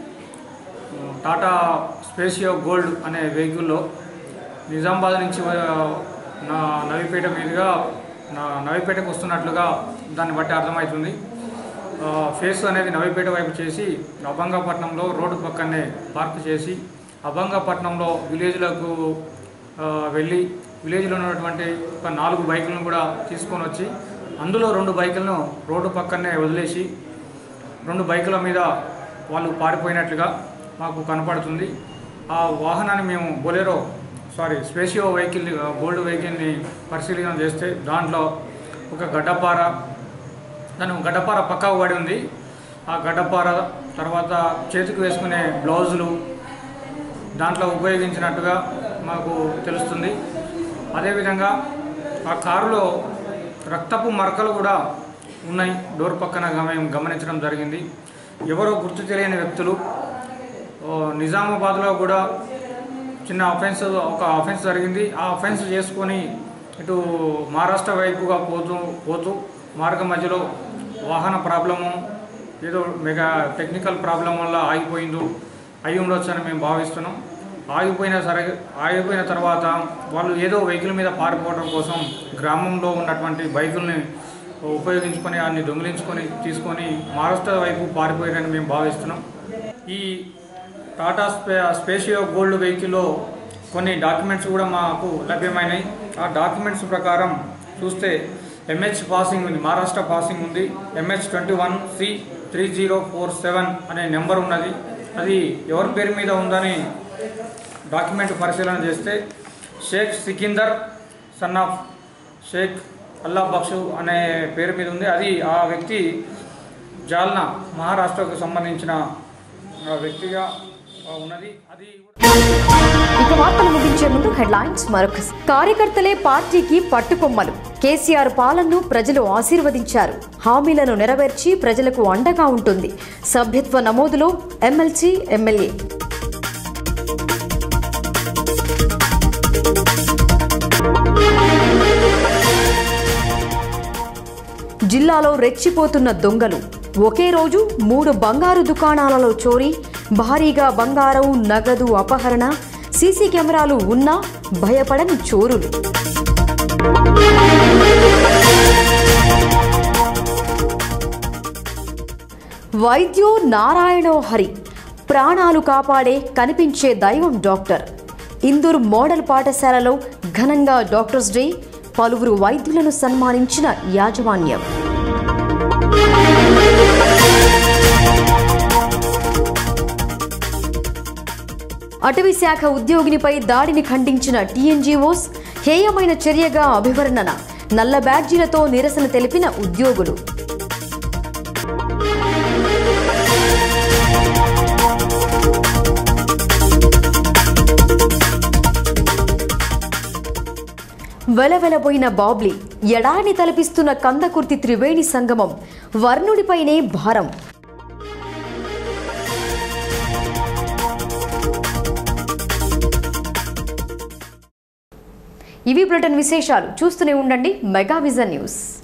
టాటా స్పేషియో గోల్డ్ అనే వెహికల్లో నిజామాబాద్ నుంచి ఆ, నా నవిపేట మీదుగా నా నవిపేటకు వస్తున్నట్లుగా దాన్ని బట్టి అర్థమవుతుంది ఆ, ఫేస్ అనేది నవిపేట వైపు చేసి అభంగపట్నంలో రోడ్డు పక్కనే పార్క్ చేసి అభంగపట్నంలో విలేజ్లకు ఆ, వెళ్ళి విలేజ్లో ఉన్నటువంటి ఒక నాలుగు బైకులను కూడా తీసుకొని వచ్చి అందులో రెండు బైకులను రోడ్డు పక్కనే వదిలేసి రెండు బైకుల మీద వాళ్ళు పారిపోయినట్లుగా మాకు కనపడుతుంది ఆ వాహనాన్ని మేము Bolero sorry Spacio vehicle gold వెహికల్ని పరిశీలన చేస్తే దాంట్లో ఒక గడ్డపార దాని గడ్డపార పక్కకు పడి ఉంది ఆ గడ్డపార తర్వాత చేతికి వేసుకునే బ్లౌజులు దాంట్లో ఉపయోగించినట్టుగా మాకు తెలుస్తుంది అదేవిధంగా ఆ కారులో రక్తపు మరకలు కూడా ఉన్నాయి డోర్ పక్కన మేము గమనించడం జరిగింది ఎవరో గుర్తు తెలియని వ్యక్తులు ఓ, నిజామాబాద్లో కూడా చిన్న అఫెన్స్ ఒక అఫెన్స్ జరిగింది ఆ అఫెన్స్ చేసుకొని ఇటు మహారాష్ట్ర వైపుగా పోతూ పోతూ మార్గం మధ్యలో వాహన ప్రాబ్లము ఏదో మెగా టెక్నికల్ ప్రాబ్లం వల్ల ఆగిపోయిందో అయి ఉండొచ్చని మేము భావిస్తున్నాం ఆగిపోయిన సరే ఆగిపోయిన తర్వాత వాళ్ళు ఏదో వెహికల్ మీద పారిపోవడం కోసం గ్రామంలో ఉన్నటువంటి బైకుల్ని ఉపయోగించుకొని అన్ని దొంగిలించుకొని తీసుకొని మహారాష్ట్ర వైపు పారిపోయారని మేము భావిస్తున్నాం ఈ టాటా స్పే స్పేషియో గోల్డ్ వెహికల్లో కొన్ని డాక్యుమెంట్స్ కూడా మాకు లభ్యమైనాయి ఆ డాక్యుమెంట్స్ ప్రకారం చూస్తే ఎంహెచ్ పాసింగ్ ఉంది మహారాష్ట్ర పాసింగ్ ఉంది MH twenty one C three zero four seven అనే నెంబర్ ఉన్నది అది ఎవరి పేరు మీద ఉందని డాక్యుమెంట్ పరిశీలన చేస్తే షేక్ సికిందర్ సన్ ఆఫ్ షేక్ అల్లా బక్షు అనే పేరు మీద ఉంది అది ఆ వ్యక్తి జాల్నా మహారాష్ట్రకు సంబంధించిన ఆ వ్యక్తిగా ఆ, ఉన్నది అది ఇక వార్తలు ముగించే ముందు హెడ్లైన్స్ మరొక కార్యకర్తలే పార్టీకి పట్టుకొమ్మలు కేసీఆర్ పాలనను ప్రజలు ఆశీర్వదించారు హామీలను నెరవేర్చి ప్రజలకు అండగా ఉంటుంది సభ్యత్వ నమోదులో ఎమ్మెల్సీ ఎమ్మెల్యే జిల్లాలో రెచ్చిపోతున్న దొంగలు ఒకే రోజు మూడు బంగారు దుకాణాలలో చోరీ భారీగా బంగారం నగదు అపహరణ సీసీ కెమెరాలు ఉన్నా భయపడని చోరులు వైద్యో నారాయణో హరి ప్రాణాలు కాపాడే కనిపించే దైవం డాక్టర్ ఇందూర్ మోడల్ పాఠశాలలో ఘనంగా డాక్టర్స్ డే పలువురు వైద్యులను సన్మానించిన యాజమాన్యం అటవీ శాఖ ఉద్యోగినిపై దాడిని ఖండించిన టీఎన్జీఓస్ హేయమైన చర్యగా అభివర్ణన నల్ల బ్యాడ్జీలతో నిరసన తెలిపిన ఉద్యోగులు వెలవెలబోయిన బాబ్లీ ఎడారిని తలపిస్తున్న కందకుర్తి త్రివేణి సంగమం వర్ణుడిపైనే భారం ఇవి బ్రిటన్ విశేషాలు చూస్తూనే ఉండండి మెగా విజన్ న్యూస్